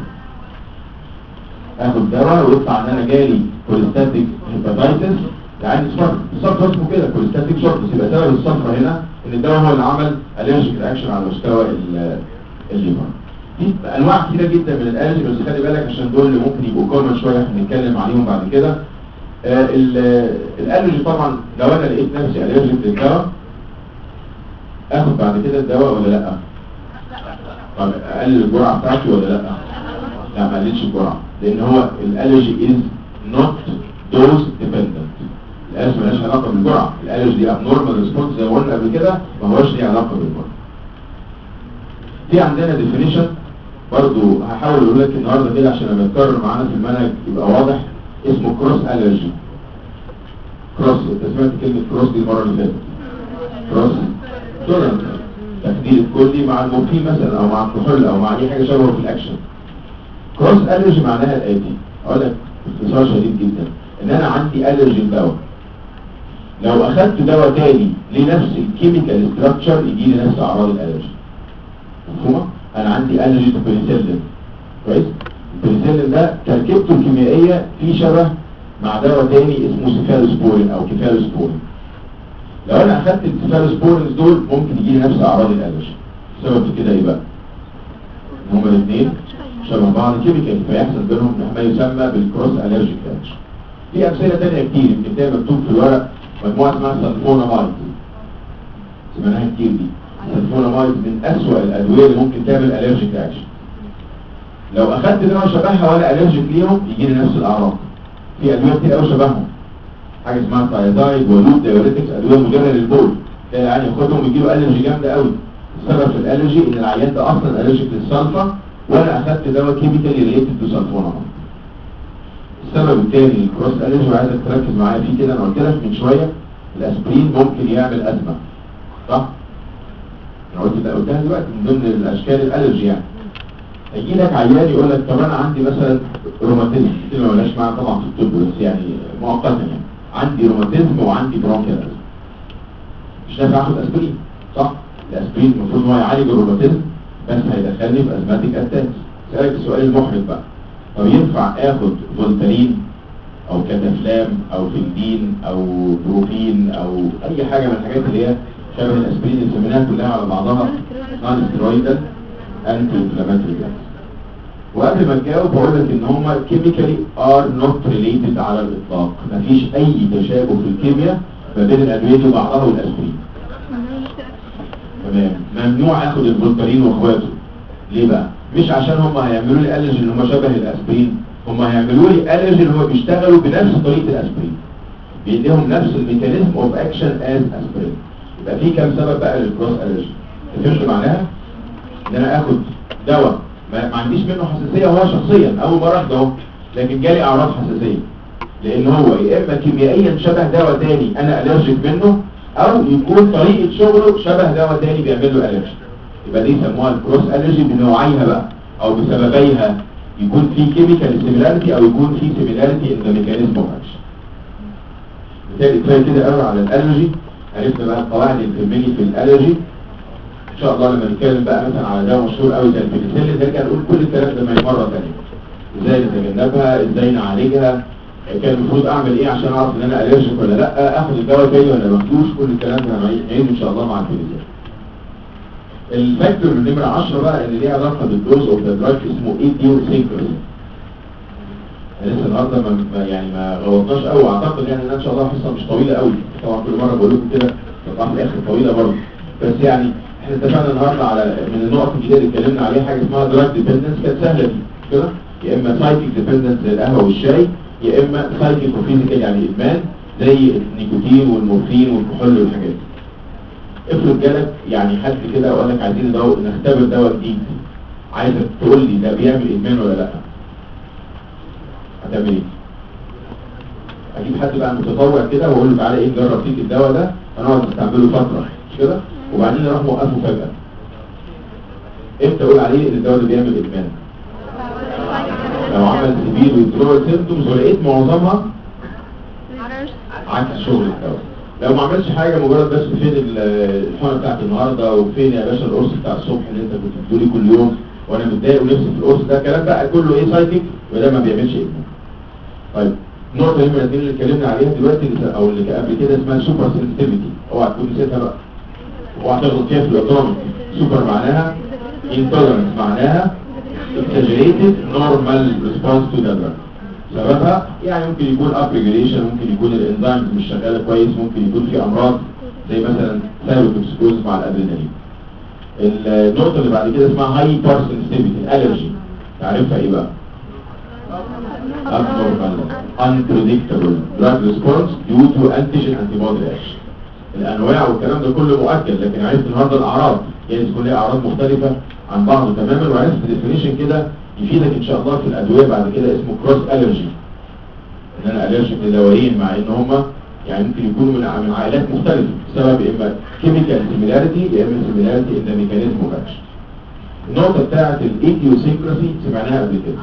اخد دواء ويطلع ان انا جالي كوليستاتيك هيباتايتس يعني صفر الصفر اسمه كده كوليستاتيك شورتس يبقى سبب الصفرة هنا ان الدواء هو اللي عمل الرجيك رياكشن على مستوى الليفر في انواع كتيره جدا من الالرجي بس خلي بالك عشان دول اللي ممكن يبقوا كومن شويه هنتكلم عليهم بعد كده آه الالرجي طبعا لو انا لقيت نفسي الرجيك للدواء اخد بعد كده الدواء ولا لا طب اقلل الجرعه بتاعتي ولا لا لا ما قللش الجرعه لان هو الالرجي از نوت دوز ديبندنت الالرجي مالهاش علاقه بالجرعه الالرجي دي ابنورمال ريسبونس زي ما قلنا قبل كده ما هوش ليه علاقه بالجرعه في عندنا ديفينيشن برضو هحاول اقول لك النهارده كده عشان لما يتكرر معانا في المنهج يبقى واضح اسمه كروس الرجي كروس انت سمعت كلمه كروس دي المره اللي فاتت كروس تولرنس تخدير الكلي مع المورفين مثلا او مع الكحول او مع اي حاجه شبهه في الاكشن كروس الرجي معناها الاتي اقول لك باختصار شديد جدا ان انا عندي الرجي الدواء لو اخدت دواء تاني لنفس الكيميكال ستراكشر يجي لي نفس اعراض الالرجي مفهومه انا عندي الرجي بنسلين كويس البنسلين ده تركيبته الكيميائيه في شبه مع دواء تاني اسمه سيفالوسبورين او كيفالوسبورين لو انا اخدت السيفالوسبورينز دول ممكن يجي لي نفس اعراض الالرجي السبب في كده ايه بقى هما الاثنين شبه بعض كيميكال فيحصل بينهم ما يسمى بالكروس الرجيك رياكشن في امثله ثانيه كتير يمكن ده مكتوب في الورق مجموعه اسمها سلفونامايد سمعناها كتير دي السلفونامايد من اسوأ الادويه اللي ممكن تعمل الرجيك رياكشن لو اخدت دواء شبهها ولا الرجيك ليهم يجي لي نفس الاعراض في ادويه كتير قوي شبههم حاجه اسمها تايدايد ولود دايوريتكس ادويه مدره للبول تلاقي العيان ياخدهم يجي له الرجي جامده قوي السبب في الالرجي ان العيان ده اصلا الرجيك للسلفا وانا اخدت دواء كيميكالي ريليتد تو سلفونامايد السبب الثاني للكروس الرجي وعايزك تركز معايا فيه كده انا قلت لك من شويه الاسبرين ممكن يعمل ازمه صح انا قلت ده قلتها دلوقتي من ضمن الاشكال الالرجي يعني هيجي لك عيان يقول لك طب انا عندي مثلا روماتيزم دي ما مالهاش معاها طبعا في الطب بس يعني مؤقتا يعني عندي روماتيزم وعندي برونكيال أزمة. مش نافع اخد اسبرين صح الاسبرين المفروض ان هو يعالج الروماتيزم بس هيدخلني في ازماتيك اتاك سألك السؤال المحرج بقى طب ينفع اخد فولتارين او كتافلام او فلدين او بروفين او اي حاجه من الحاجات اللي هي شبه الاسبرين اللي سميناها كلها على بعضها نون ستيرويدال انتي انفلاماتوري وقبل ما تجاوب بقول لك ان هم كيميكالي ار نوت ريليتد على الاطلاق مفيش اي تشابه في الكيمياء ما بين الادويه دي وبعضها والاسبرين تمام ممنوع اخد الفولتارين واخواته ليه بقى مش عشان هم هيعملوا لي الرجي ان هم شبه الاسبرين هم هيعملوا لي الرجي ان هم بيشتغلوا بنفس طريقه الاسبرين بيديهم نفس الميكانيزم اوف اكشن از اسبرين يبقى في كام سبب بقى للكروس الرجي فهمت معناها ان انا اخد دواء ما ما عنديش منه حساسيه هو شخصيا اول مره اخده اهو لكن جالي اعراض حساسيه لان هو يا اما كيميائيا شبه دواء تاني انا الرجيك منه او يكون طريقه شغله شبه دواء تاني بيعمل له الرجي يبقى دي يسموها الكروس الرجي بنوعيها بقى او بسببيها يكون في كيميكال سيميلاريتي او يكون في سيميلاريتي ان ذا ميكانيزم اوف اكشن بالتالي كفايه كده قوي على الالرجي عرفنا بقى القواعد اللي تهمني في الالرجي ان شاء الله لما نتكلم بقى مثلا على دواء مشهور قوي زي البنسلين نرجع نقول كل الكلام ده مره ثانيه ازاي نتجنبها ازاي نعالجها كان المفروض اعمل ايه عشان اعرف ان انا الرجيك ولا لا اخد الدواء تاني ولا ما اخدوش كل الكلام ده هنعيده ان شاء الله مع البنسلين الفاكتور نمرة 10 بقى اللي ليه علاقة بالدوز اوف ذا دراج اسمه ايديوسينكراسي لسه النهارده ما ما- يعني ما غلطناش قوي اعتقد يعني انها ان شاء الله حصه مش طويله قوي طبعا كل مره بقول لكم كده تطلع في الاخر طويله برضه بس يعني احنا اتفقنا النهارده على من النقط الجديده اللي اتكلمنا عليها حاجه اسمها دراج ديبندنس كانت سهله دي مش كده يا اما سايكيك ديبندنس زي القهوه والشاي يا اما سايكيك وفيزيكال يعني ادمان زي النيكوتين والمورفين والكحول والحاجات دي افرض جالك يعني حد كده وقال لك عايزين دواء نختبر دواء جديد عايزك تقول لي ده بيعمل ادمان ولا لا هتعمل ايه اجيب حد بقى متطوع كده واقول له تعالى ايه نجرب فيك الدواء ده هنقعد نستعمله فتره مش كده وبعدين نروح موقفه فجاه امتى اقول عليه ان الدواء ده بيعمل ادمان لو عمل سبيل ويدرول سيمتومز ولقيت معظمها عكس شغل الدواء لو ما عملش حاجه مجرد بس فين ال- الحقنه بتاعت النهارده وفين يا باشا القرص بتاع الصبح اللي انت كنت بتقولي كل يوم وانا متضايق ونفسي في القرص ده الكلام بقى كله ايه سايكيك وده ما بيعملش ادمان طيب النقطه اللي الاثنين اللي اتكلمنا عليها دلوقتي اللي- او اللي قبل كده اسمها سوبر سنسيتيفيتي اوعى تكون نسيتها بقى اوعى تغلط فيها في الاوتوميك سوبر معناها intolerance معناها exaggerated normal response to the drug سببها يعني ممكن يكون up regulation ممكن يكون الانزيم مش شغاله كويس ممكن يكون في امراض زي مثلا سايروتوكسيكوز مع الادرينالين النقطه اللي بعد كده اسمها هايبر سنسيتيفيتي الرجي تعرفها ايه بقى abnormal unpredictable drug response due to antigen antibody reaction الانواع والكلام ده كله مؤكد لكن عرفت النهارده الاعراض يعني تكون ليها اعراض مختلفه عن بعض تماما وعرفت ديفينيشن كده يفيدك ان شاء الله في الادويه بعد كده اسمه كروس الرجي ان انا الرجيك لدوايين مع ان هما يعني ممكن يكونوا من من عائلات مختلفه بسبب اما كيميكال سيميلاريتي يا اما سيميلاريتي ان ذا ميكانيزم اوف اكشن النقطه بتاعه الايديوسينكراسي سمعناها قبل كده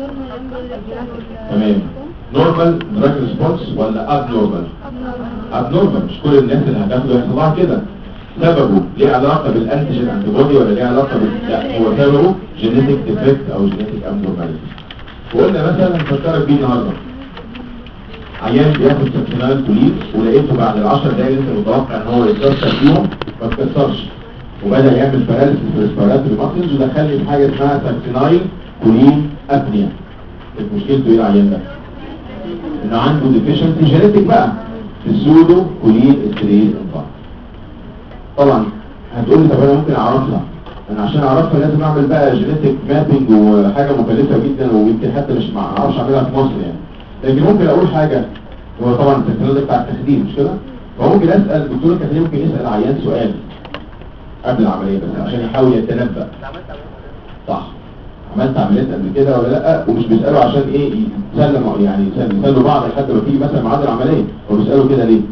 تمام نورمال دراج ريسبونس ولا اب نورمال اب نورمال مش كل الناس اللي هتاخده يحصل لها كده سببه ليه علاقه بالانتيجين انتي بودي ولا ليه علاقه بال لا هو سببه جينيتك ديفكت او جينيتك ابنورماليتي وقلنا مثلا نفكرك بيه النهارده عيان بياخد سكسينال كولين ولقيته بعد ال 10 دقايق اللي انت متوقع ان هو يتكسر فيهم ما اتكسرش وبدا يعمل باراليسيس في الريسبيراتوري ماسلز ودخلني في حاجه اسمها سكسينايل كولين ابنيا كانت مشكلته ايه العيان ده؟ انه عنده ديفيشنسي جينيتك بقى في السودو كولين استريز انفاق طبعا هتقول لي طب انا ممكن اعرفها انا عشان اعرفها لازم اعمل بقى جينيتك مابينج وحاجه مكلفه جدا ويمكن حتى مش ما اعرفش اعملها في مصر يعني لكن ممكن اقول حاجه هو طبعا التكنولوجيا ده بتاع التخدير مش كده فممكن اسال الدكتور التخدير ممكن يسال عيان سؤال قبل العمليه بس عشان يحاول يتنبأ صح عملت عمليات قبل كده ولا لا ومش بيسالوا عشان ايه يسلموا يعني يسالوا بعض لحد ما تيجي مثلا ميعاد العمليه هو بيسالوا كده ليه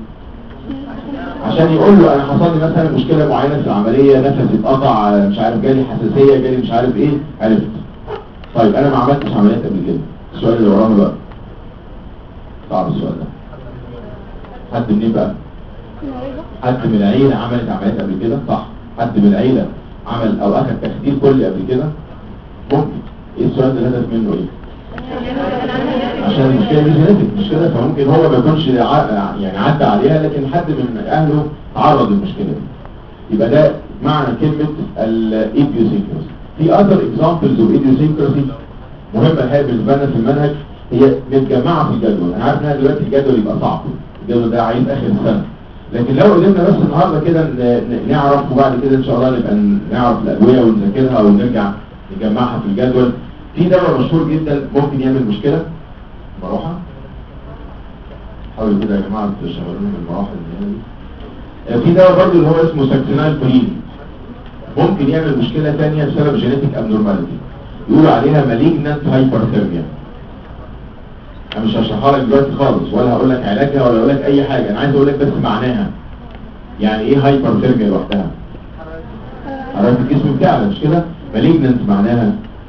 عشان يقول له انا حصل لي مثلا مشكله معينه في العمليه نفسي اتقطع مش عارف جالي حساسيه جالي مش عارف ايه عرفت طيب انا ما عملتش عمليات قبل كده السؤال اللي ورانا بقى صعب السؤال ده حد منين بقى حد من العيله عملت عمليات قبل كده صح حد من العيله عمل او اخذ تخدير كلي قبل كده ممكن ايه السؤال ده الهدف منه ايه عشان المشكله دي جينيتك مش كده فممكن هو ما يكونش ع- يعني عدى عليها لكن حد من اهله تعرض للمشكله دي يبقى ده معنى كلمه الايديوسينكراسي في اذر اكزامبلز اوف ايديوسينكراسي مهمه الحقيقه بالنسبه لنا في المنهج هي متجمعه في الجدول انا عارف ان دلوقتي الجدول يبقى صعب الجدول ده عايز اخر السنه لكن لو قدرنا بس النهارده كده ن- ن- نعرف وبعد كده ان شاء الله نبقى ن- نعرف الادويه ونذاكرها ونرجع نجمعها في الجدول في دواء مشهور جدا ممكن يعمل مشكله مروحه حاولوا كده يا جماعه تشغلونا بالمراحل اللي هنا دي آه، في دواء برضو اللي هو اسمه ساكسينال كولين ممكن يعمل مشكله ثانيه بسبب جينيتك ابنورماليتي يقولوا عليها مالجنانت هايبرثيرميا انا مش هشرحها لك دلوقتي خالص ولا هقول لك علاجها ولا هقول لك اي حاجه انا عايز اقول لك بس معناها يعني ايه هايبرثيرميا لوحدها حراره الجسم بتاعنا مش كده مالجنانت معناها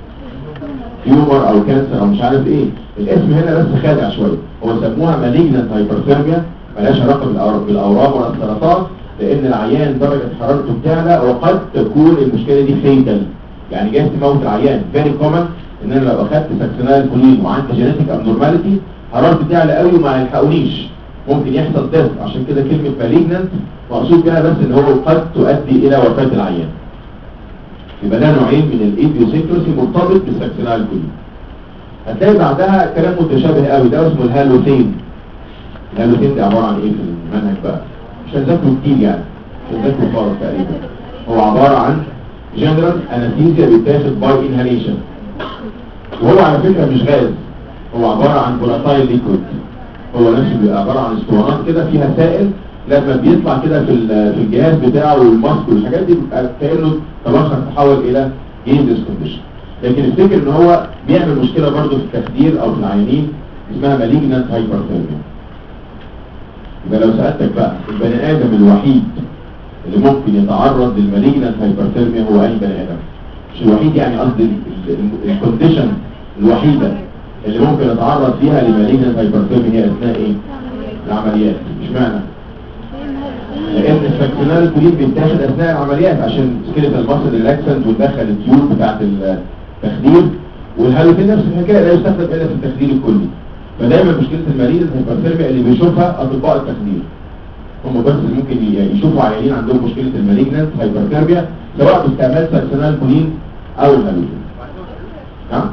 تيومر او كانسر او مش عارف ايه الاسم هنا بس خادع شويه هو سموها مالجنانت هايبرثيرميا ملهاش علاقه بالأور- بالاورام ولا السرطان لان العيان درجه حرارته بتعلى وقد تكون المشكله دي فيتال يعني جاي تموت العيان فيري كومن ان انا لو اخدت ساكسونال كولين وعندي جينيتك ابنورماليتي حرارتي بتعلى قوي وما يلحقونيش ممكن يحصل ديث عشان كده كلمه مالجنانت مقصود بها بس ان هو قد تؤدي الى وفاه العيان يبقى ده نوعين من الايديوسينكراسي مرتبط بالساكسونال كولين هتلاقي بعدها كلام متشابه قوي ده اسمه الهالوثين الهالوثين ده عباره عن ايه في المنهج بقى مش هنذاكره كتير يعني مش هنذاكره خالص تقريبا هو عباره عن جنرال انستيزيا بيتاخد باي انهاليشن وهو على فكره مش غاز هو عباره عن فولاتايل ليكويد هو نفسه بيبقى عباره عن اسطوانات كده فيها سائل لما بيطلع كده في ال- في الجهاز بتاعه والماسك والحاجات دي بيبقى كانه تبخر تحول الى جيندس كونديشن لكن افتكر ان هو بيعمل مشكله برضه في التخدير او في العيانين اسمها مالجنانت هايبرثيرميا يبقى لو سالتك بقى البني ادم الوحيد اللي ممكن يتعرض للمالجنانت هايبرثيرميا هو اي بني ادم مش الوحيد يعني قصدي الكونديشن الوحيده اللي ممكن يتعرض فيها لمالجنانت هايبرثيرميا هي اثناء ايه العمليات مش معنى لان الفاكسينال كولين بيتاخد اثناء العمليات عشان سكيلتال ماسل ريلاكسنت وندخل التيوب بتاعت التخدير والهالوتين نفس الحكايه لا يستخدم الا في التخدير الكلي فدايما مشكله المريض الهايبرثيرميا اللي بيشوفها اطباء التخدير هم بس اللي ممكن ي- يشوفوا عيانين عندهم مشكله المالجنت هايبرثيرميا سواء باستعمال فاكسينال كولين او الهالوتين نعم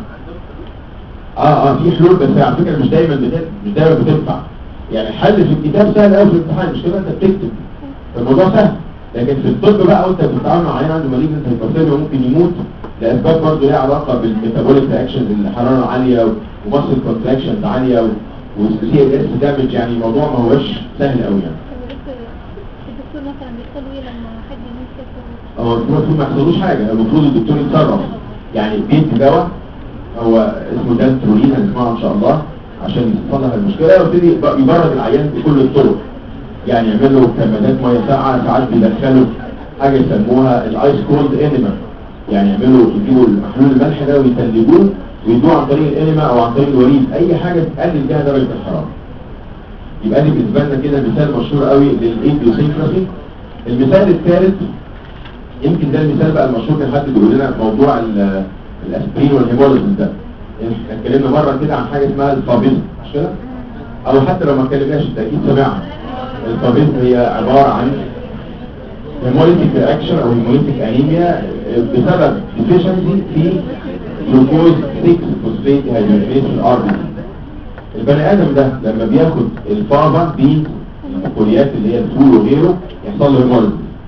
اه اه في حلول بس على فكره مش دايما بتنفع مش دايما بتنفع يعني الحل في الكتاب سهل قوي في الامتحان مش كده انت بتكتب الموضوع سهل لكن في الطب بقى وانت بتتعامل مع عيان عنده مالجنت هايبرثيرميا ممكن يموت لاسباب برضه ليها علاقه بالميتابوليك رياكشنز الحراره عاليه ومصل كونتراكشنز عاليه والسي ال اس دامج يعني الموضوع ما هوش سهل قوي يعني الدكتور مثلا بيقول ايه لما حد يموت كده هو المفروض ما يحصلوش حاجه المفروض الدكتور يتصرف يعني بيدي دواء هو اسمه دانترولين هنسمعه ان شاء الله عشان يصلح المشكله ويبتدي يب- يبرد العيان بكل الطرق يعني يعمل له كمادات ميه ساقعه ساعات بيدخلوا حاجه يسموها الايس كولد انيما يعني يعملوا يجيبوا محلول الملح ده ويثلجوه ويدوه عن طريق الانيما او عن طريق الوريد اي حاجه تقلل بيها درجه الحراره يبقى دي بالنسبه لنا كده مثال مشهور قوي للايديوسينكراسي المثال الثالث يمكن ده المثال بقى المشهور كان حد بيقول لنا موضوع ال- الاسبرين والهيموليزم ده احنا اتكلمنا مره كده عن حاجه اسمها الفابيزم مش كده؟ او حتى لو ما اتكلمناش انت اكيد سمعها الفابيزم هي عباره عن هيموليتيك رياكشن او هيموليتيك انيميا بسبب ديفيشنسي في جلوكوز 6 فوسفيت هيدروجينيز في الار البني ادم ده لما بياخد الفابا بي البقوليات اللي هي الفول وغيره يحصل له هيموليزم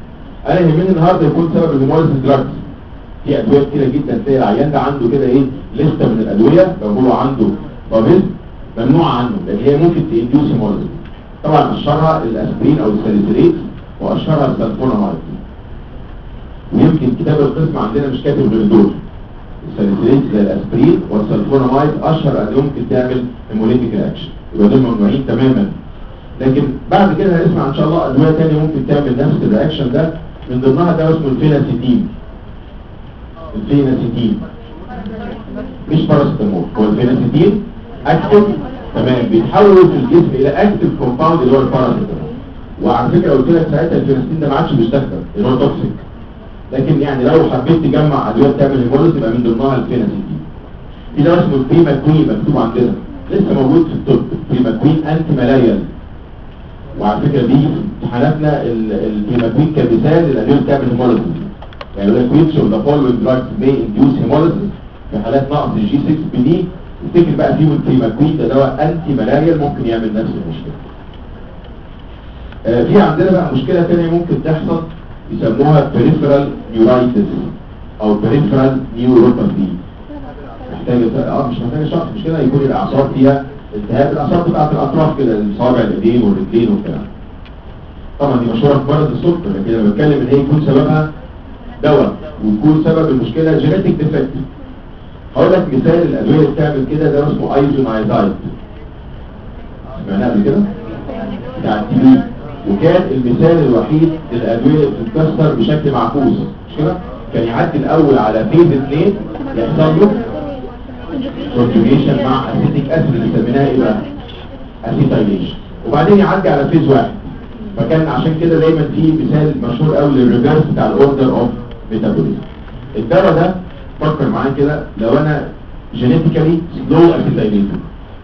انا يهمني النهارده يكون سبب الهيموليسيس دراجز في ادويه كتيره جدا تلاقي العيان ده عنده كده ايه لسته من الادويه لو هو عنده بابيل ممنوع عنه لان هي ممكن تانديوس هيموليسيس طبعا اشهرها الاسبرين او الساليسيليت واشهرها السلفونامايد ويمكن كتاب القسم عندنا مش كاتب غير دول الساليسيليت زي الاسبرين والسلفونامايد اشهر ادويه ممكن تعمل هيموليتيك رياكشن يبقى دول ممنوعين تماما لكن بعد كده هنسمع ان شاء الله ادويه ثانيه ممكن تعمل نفس الرياكشن ده من ضمنها دواء اسمه الفيناسيتين الفيناسيتين مش باراسيتامول هو الفيناسيتين اكتف تمام بيتحول في الجسم الى اكتف كومباوند اللي هو الباراسيتامول وعلى فكره قلت لك ساعتها الفيناسيتين ده ما عادش بيستخدم اللي هو توكسيك لكن يعني لو حبيت تجمع ادويه بتعمل هيموليز يبقى من ضمنها الفيناسيتين في دواء اسمه البريماكوين مكتوب عندنا لسه موجود في الطب البريماكوين انتي مالاريال وعلى فكره دي في امتحاناتنا البريماكوين كمثال للادويه بتعمل هيموليز يعني يقول لك which of the following drugs may induce hemolysis في حالات نقص الجي 6 بي دي افتكر بقى فيهم البريماكوين ده دواء انتي مالاريال ممكن يعمل نفس المشكله آه في عندنا بقى مشكله ثانيه ممكن تحصل يسموها peripheral neuritis او peripheral neuropathy محتاجه اه مش محتاجه شرح مش كده يكون الاعصاب فيها التهاب الاعصاب بتاعت الاطراف كده الصابع الايدين والرجلين والكلام طبعا دي مشهوره في مرض السكر لكن انا بتكلم ان هي يكون سببها دواء ويكون سبب المشكله جينيتك ديفكت هقول لك مثال الادويه اللي بتعمل كده ده اسمه ايزونايزايد سمعناه قبل كده بتاع التي بي وكان المثال الوحيد للادويه اللي بتتكسر بشكل معكوس مش كده كان يعدي الاول على فيز 2 يحصل له كونجوجيشن مع اسيتيك اسيد اللي سميناها ايه بقى اسيتايليشن وبعدين يعدي على فيز واحد فكان عشان كده دايما في مثال مشهور قوي للريفيرس بتاع الاوردر اوف ميتابوليزم الدواء ده فكر معايا كده لو انا جينيتيكالي سلو اسيتايليتور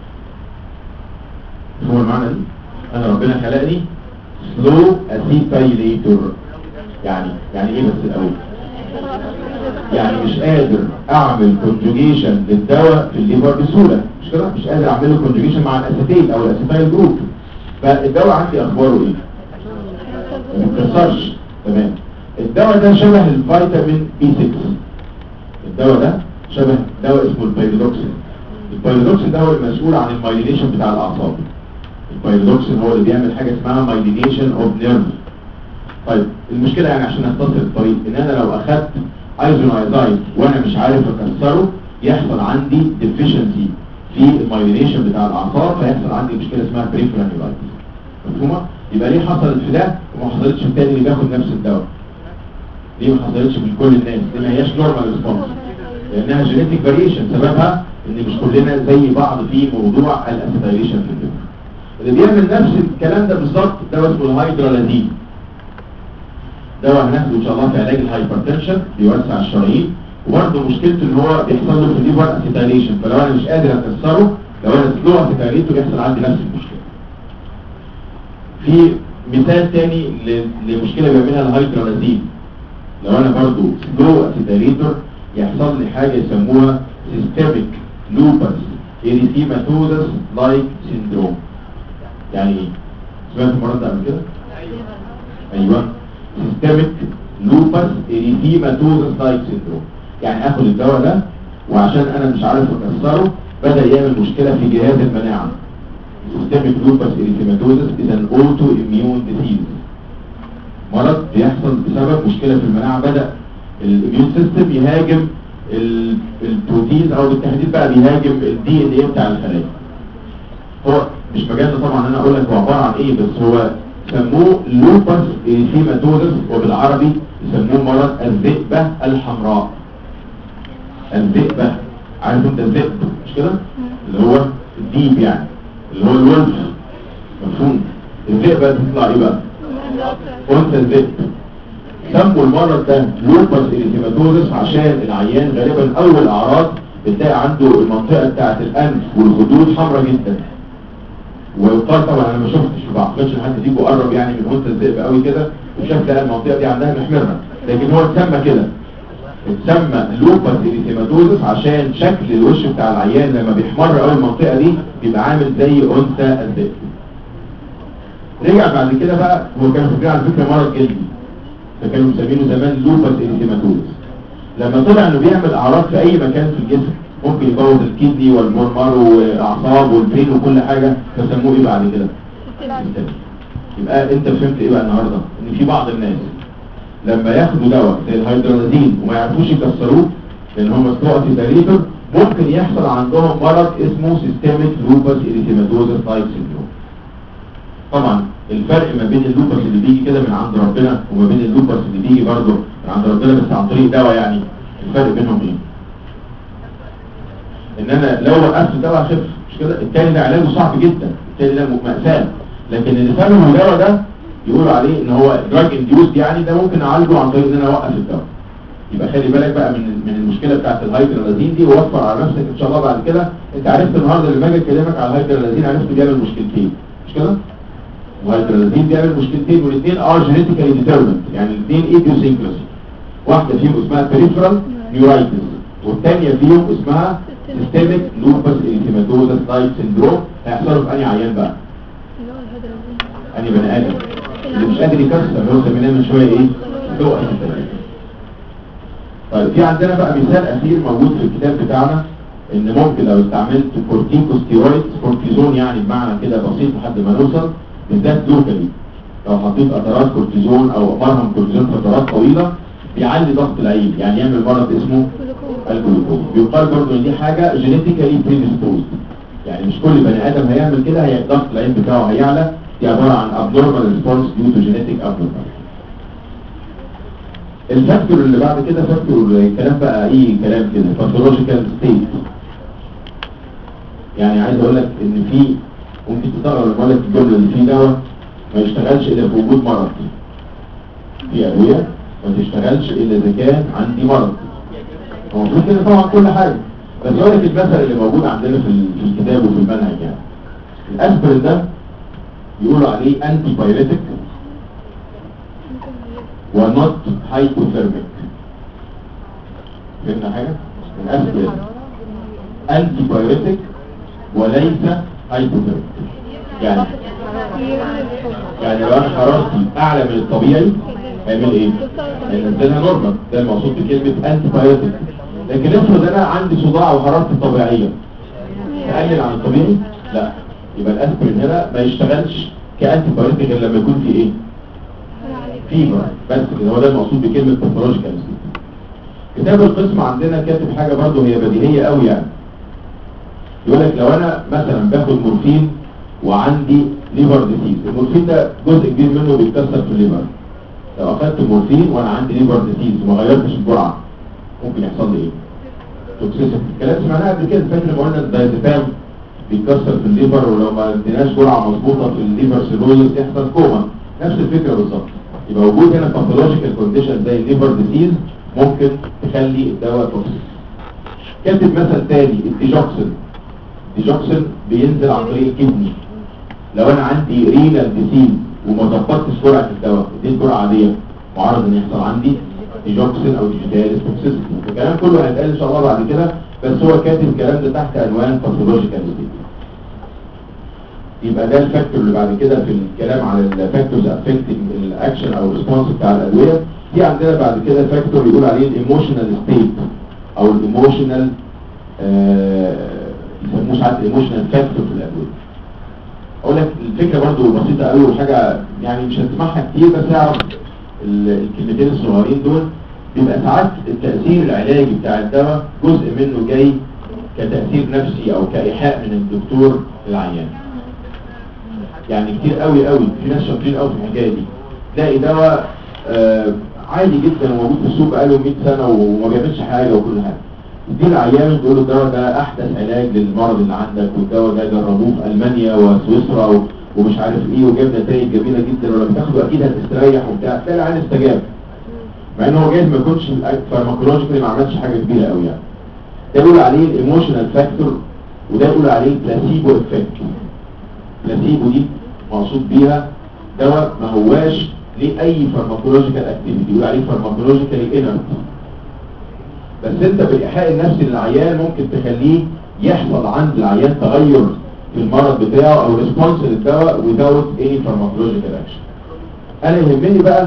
هو المعنى دي انا ربنا خلقني سلو اسيتايليتور يعني يعني ايه بس الاول يعني مش قادر اعمل كونجوجيشن للدواء في الليفر بسهوله مش كده مش قادر اعمل له كونجوجيشن مع الاسيتيل او الاسيتايل جروب فالدواء عندي اخباره ايه ما بيتكسرش تمام الدواء ده شبه الفيتامين بي 6 الدواء ده شبه دواء اسمه البيريدوكسين البيريدوكسين ده هو المسؤول عن المايلينيشن بتاع الاعصاب البيريدوكسين هو اللي بيعمل حاجه اسمها مايلينيشن اوف نيرف طيب المشكله يعني عشان اختصر الطريق ان انا لو اخدت ايزونايزايد وانا مش عارف اكسره يحصل عندي ديفيشنسي في المايلينيشن بتاع الاعصاب فيحصل عندي مشكله اسمها بريفرال نيورايتس مفهومه يبقى ليه حصلت في ده وما حصلتش في التاني اللي بياخد نفس الدواء ليه ما حصلتش في كل الناس دي ما هياش نورمال ريسبونس لانها جينيتك فاريشن سببها ان مش كلنا زي بعض في موضوع الاسيتايليشن في الليفر اللي بيعمل نفس الكلام ده بالظبط دواء اسمه الهيدرالازين دواء هناخده ان شاء الله في علاج الهايبرتنشن بيوسع الشرايين وبرضه مشكلته ان هو بيحصل له في الليفر اسيتايليشن فلو انا مش قادر اكسره لو انا سلو اسيتايليته بيحصل عندي نفس المشكله في مثال تاني ل- لمشكله بيعملها الهيدرالازين لو انا برضو سلو اسيتايليتور يحصل لي حاجه يسموها سيستميك لوبس اريثيماتوزس لايك سيندروم يعني ايه سمعت المرض ده قبل كده ايوه سيستميك لوبس اريثيماتوزس لايك سيندروم يعني اخد الدواء ده وعشان انا مش عارف اكسره بدا يعمل مشكله في جهاز المناعه systemic lupus erythematosus is an autoimmune disease مرض بيحصل بسبب مشكلة في المناعة بدأ الاميون سيستم يهاجم ال- البروتين او بالتحديد بقى بيهاجم الدي ان ايه بتاع الخلايا هو مش مجالنا طبعا انا اقول لك هو عبارة عن ايه بس هو سموه لوبس اريثيماتوزس وبالعربي يسموه مرض الذئبة الحمراء الذئبة عارف انت الذئب مش كده اللي هو الديب يعني اللي هو الولف مفهوم الذئبة تطلع ايه بقى انثى الذئب سموا المرض ده لوبس اريثيماتوزس عشان العيان غالبا اول اعراض بتلاقي عنده المنطقه بتاعه الانف والخدود حمراء جدا ويقال طبعا انا ما شفتش ما بعتقدش ان حد فيكم قرب يعني من انثى الذئب قوي كده وشاف لقى المنطقه دي عندها محمره لكن هو اتسمى كده اتسمى لوبس اريثيماتوزس عشان شكل الوش بتاع العيان لما بيحمر قوي المنطقه دي بيبقى عامل زي انثى الذئب رجع بعد كده بقى هو كان فاكرين على فكره مرض جلدي فكانوا مسمينه زمان لوبس اريثيماتوزس لما طلع انه بيعمل اعراض في اي مكان في الجسم ممكن يبوظ الكدني والمرمر والاعصاب والبين وكل حاجه فسموه ايه بعد كده سيستميك. يبقى انت فهمت ايه بقى النهارده ان في بعض الناس لما ياخدوا دواء زي الهيدرازين وما يعرفوش يكسروه لان هم سلوء في ممكن يحصل عندهم مرض اسمه سيستميك لوبس اريثيماتوزس تايب سيندروم طبعا الفرق ما بين اللوبس اللي بيجي كده من عند ربنا وما بين اللوبس اللي بيجي برضه من عند ربنا بس عن طريق دواء يعني الفرق بينهم ايه ان انا لو وقفت دواء اخف مش كده التاني ده علاجه صعب جدا التاني ده مأساة لكن اللي فهمه الدواء ده يقولوا عليه ان هو دراج انديوست يعني ده ممكن اعالجه عن طريق ان انا اوقف الدواء يبقى خلي بالك بقى من من المشكله بتاعت الهايدرالازين دي ووفر على نفسك ان شاء الله بعد كده انت عرفت النهارده لما اجي اكلمك على الهايدرالازين عرفت بيعمل مشكلتين مش كده الهايدرالازين بيعمل مشكلتين والاثنين ار جينيتيكالي ديترمنت يعني الاثنين ايديوسينكراسي واحده فيهم اسمها بريفرال نيورايتس والثانيه فيهم اسمها سيستميك لوبس اريثيماتوزس تايب سيندروم هيحصلوا في انهي عيان بقى اللي هو الهيدروجين انهي بني ادم اللي مش قادر يكسر اللي هو سميناه من شويه ايه سوء التدريب طيب في عندنا بقى مثال اخير موجود في الكتاب بتاعنا ان ممكن لو استعملت كورتيكوستيرويد كورتيزون يعني بمعنى كده بسيط لحد ما نوصل بالذات لوكالي لو حطيت قطرات كورتيزون او مرهم كورتيزون فترات طويله بيعلي ضغط العين يعني يعمل مرض اسمه الجلوكوز بيقال برضه ان دي حاجه جينيتيكالي بريديسبوزد يعني مش كل بني ادم هيعمل كده هي ضغط العين بتاعه هيعلى دي عباره عن abnormal response due to genetic abnormality الفاكتور اللي بعد كده فاكتور الكلام بقى ايه كلام كده باثولوجيكال ستيت يعني عايز اقول لك ان في ممكن تستغرب لما اقول لك الجمله اللي في دواء ما يشتغلش الا في وجود مرض في ادويه ما تشتغلش الا اذا كان عندي مرض هو المفروض كده طبعا كل حاجه بس اقول لك المثل اللي موجود عندنا في ال- في الكتاب وفي المنهج يعني الاسبرين ده يقولوا عليه انتي بايريتك ونوت هايبوثيرميك فهمنا حاجه الاسبرين انتي بايريتك وليس هايبوثيرميك يعني يعني لو انا حرارتي اعلى من الطبيعي هيعمل ايه هينزلها نورمال ده المقصود بكلمه انتي بايوتيك لكن افرض انا عندي صداع وحرارتي طبيعيه تقلل عن الطبيعي لا يبقى الاسبرين هنا ما يشتغلش كانتي بايوتيك غير لما يكون في ايه فيبر بس كده هو ده المقصود بكلمه باثولوجيكال كتاب القسم عندنا كاتب حاجه برضه هي بديهيه قوي يعني يقول لك لو انا مثلا باخد مورفين وعندي ليفر ديسيز المورفين ده جزء كبير منه بيتكسر في الليفر لو اخدت مورفين وانا عندي ليفر ديسيز وما غيرتش الجرعه ممكن يحصل لي ايه توكسيسيتي الكلام سمعناه قبل كده فاكر لما قلنا الدايزيبام بيتكسر في الليفر ولو ما اديناش جرعه مظبوطه في الليفر سيروزس يحصل كوما نفس الفكره بالظبط يبقى وجود هنا باثولوجيكال كونديشن زي الليفر ديسيز ممكن تخلي الدواء توكسيك كاتب مثل تاني الديجوكسين الديجوكسين بينزل عن طريق الكدني لو انا عندي رينال ديسيز وما ظبطتش جرعه الدواء اديت جرعه عاديه معرض ان يحصل عندي ديجوكسين او ديجيتاليس توكسيسيتي الكلام كله هيتقال ان شاء الله بعد كده بس هو كاتب الكلام ده تحت عنوان باثولوجيكال ستيت يبقى ده الفاكتور اللي بعد كده في الكلام على الفاكتورز افكتنج الاكشن او الريسبونس بتاع الادويه في عندنا بعد كده فاكتور يقول عليه الايموشنال ستيت او الايموشنال يسموه ساعات الايموشنال فاكتور في الادويه اقول لك الفكره برضو بسيطه قوي وحاجه يعني مش هتسمعها كتير بس اعرف ال- الكلمتين الصغيرين دول بيبقى ساعات التاثير العلاجي بتاع الدواء جزء منه جاي كتاثير نفسي او كايحاء من الدكتور للعيان يعني كتير قوي قوي في ناس شاطرين قوي في الحكايه دي تلاقي دواء آه عادي جدا وموجود في السوق بقاله 100 سنه وما بيعملش حاجه وكل حاجه دي العيان تقول له الدواء ده احدث علاج للمرض اللي عندك والدواء ده جربوه في المانيا وسويسرا و- ومش عارف ايه وجاب نتائج جميله جدا ولما تاخده اكيد هتستريح وبتاع تلاقي العيان استجاب مع ان هو جايز ما يكونش فارماكولوجيكالي ما عملش حاجه كبيره قوي يعني ده يقول عليه الايموشنال فاكتور وده يقول عليه بلاسيبو افكت بلاسيبو دي مقصود بيها دواء ما هواش ليه اي فارماكولوجيكال اكتيفيتي يقول عليه فارماكولوجيكالي انرت بس انت بالايحاء النفسي للعيان ممكن تخليه يحصل عند العيان تغير في المرض بتاعه او ريسبونس للدواء without any pharmacological action انا يهمني بقى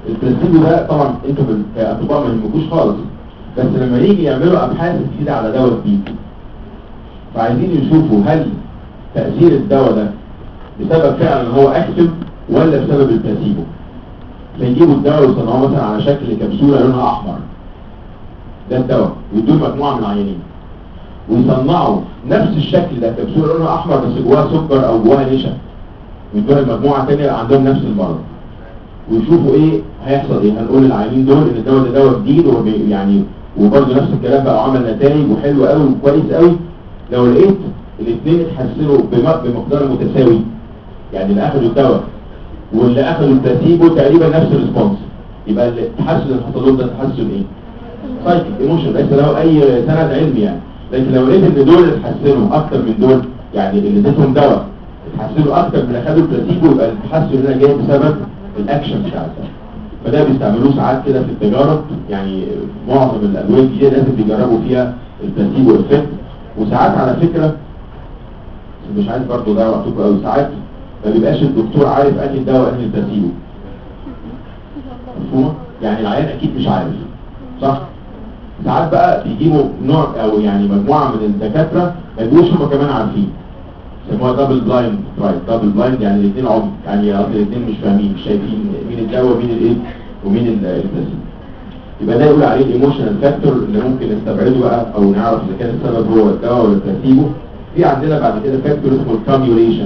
البلاسيبو ده طبعا انتوا بال- كاطباء ما يهمكوش خالص بس لما يجي يعملوا ابحاث جديده على دواء جديد فعايزين يشوفوا هل تاثير الدواء ده بسبب فعلا هو اكتف ولا بسبب البلاسيبو فيجيبوا الدواء ويصنعوه مثلا على شكل كبسوله لونها احمر ده الدواء ويدوا مجموعه من العيانين ويصنعوا نفس الشكل ده كبسوله لونها احمر بس جواها سكر او جواها نشا ويدوها لمجموعه ثانيه عندهم نفس المرض ويشوفوا ايه هيحصل ايه هنقول للعيانين دول ان الدواء ده دواء جديد وبي- يعني وبرضه نفس الكلام بقى وعمل نتائج وحلو قوي وكويس قوي لو لقيت الاثنين اتحسنوا بم- بمقدار متساوي يعني اللي اخذوا الدواء واللي اخذوا البلاسيبو تقريبا نفس الريسبونس يبقى التحسن اللي حصل لهم ده تحسن ايه؟ سايكل ايموشن ليس له اي سند علمي يعني لكن لو لقيت ان دول اتحسنوا اكتر من دول يعني اللي اديتهم دواء اتحسنوا اكتر من اللي اخذوا البلاسيبو يبقى التحسن هنا جاي بسبب الاكشن بتاع الدواء فده بيستعملوه ساعات كده في التجارب يعني معظم الادويه الجديده لازم بيجربوا فيها البلاسيبو افكت وساعات على فكره مش عايز برضه ده وقتكم قوي ساعات ما بيبقاش الدكتور عارف انهي الدواء انهي البلاسيبو مفهوم يعني العيان اكيد مش عارف صح ساعات بقى بيجيبوا نوع او يعني مجموعه من الدكاتره ما يبقوش هم كمان عارفين يسموها دبل بلايند رايت دبل بلايند يعني الاثنين عمي يعني قصدي الاثنين مش فاهمين مش شايفين مين الدواء ومين الايه ومين ال- البلاسيبو يبقى ده يقول عليه الايموشنال فاكتور اللي ممكن نستبعده بقى او نعرف اذا كان السبب هو الدواء ولا البلاسيبو في عندنا بعد كده فاكتور اسمه الكاميوليشن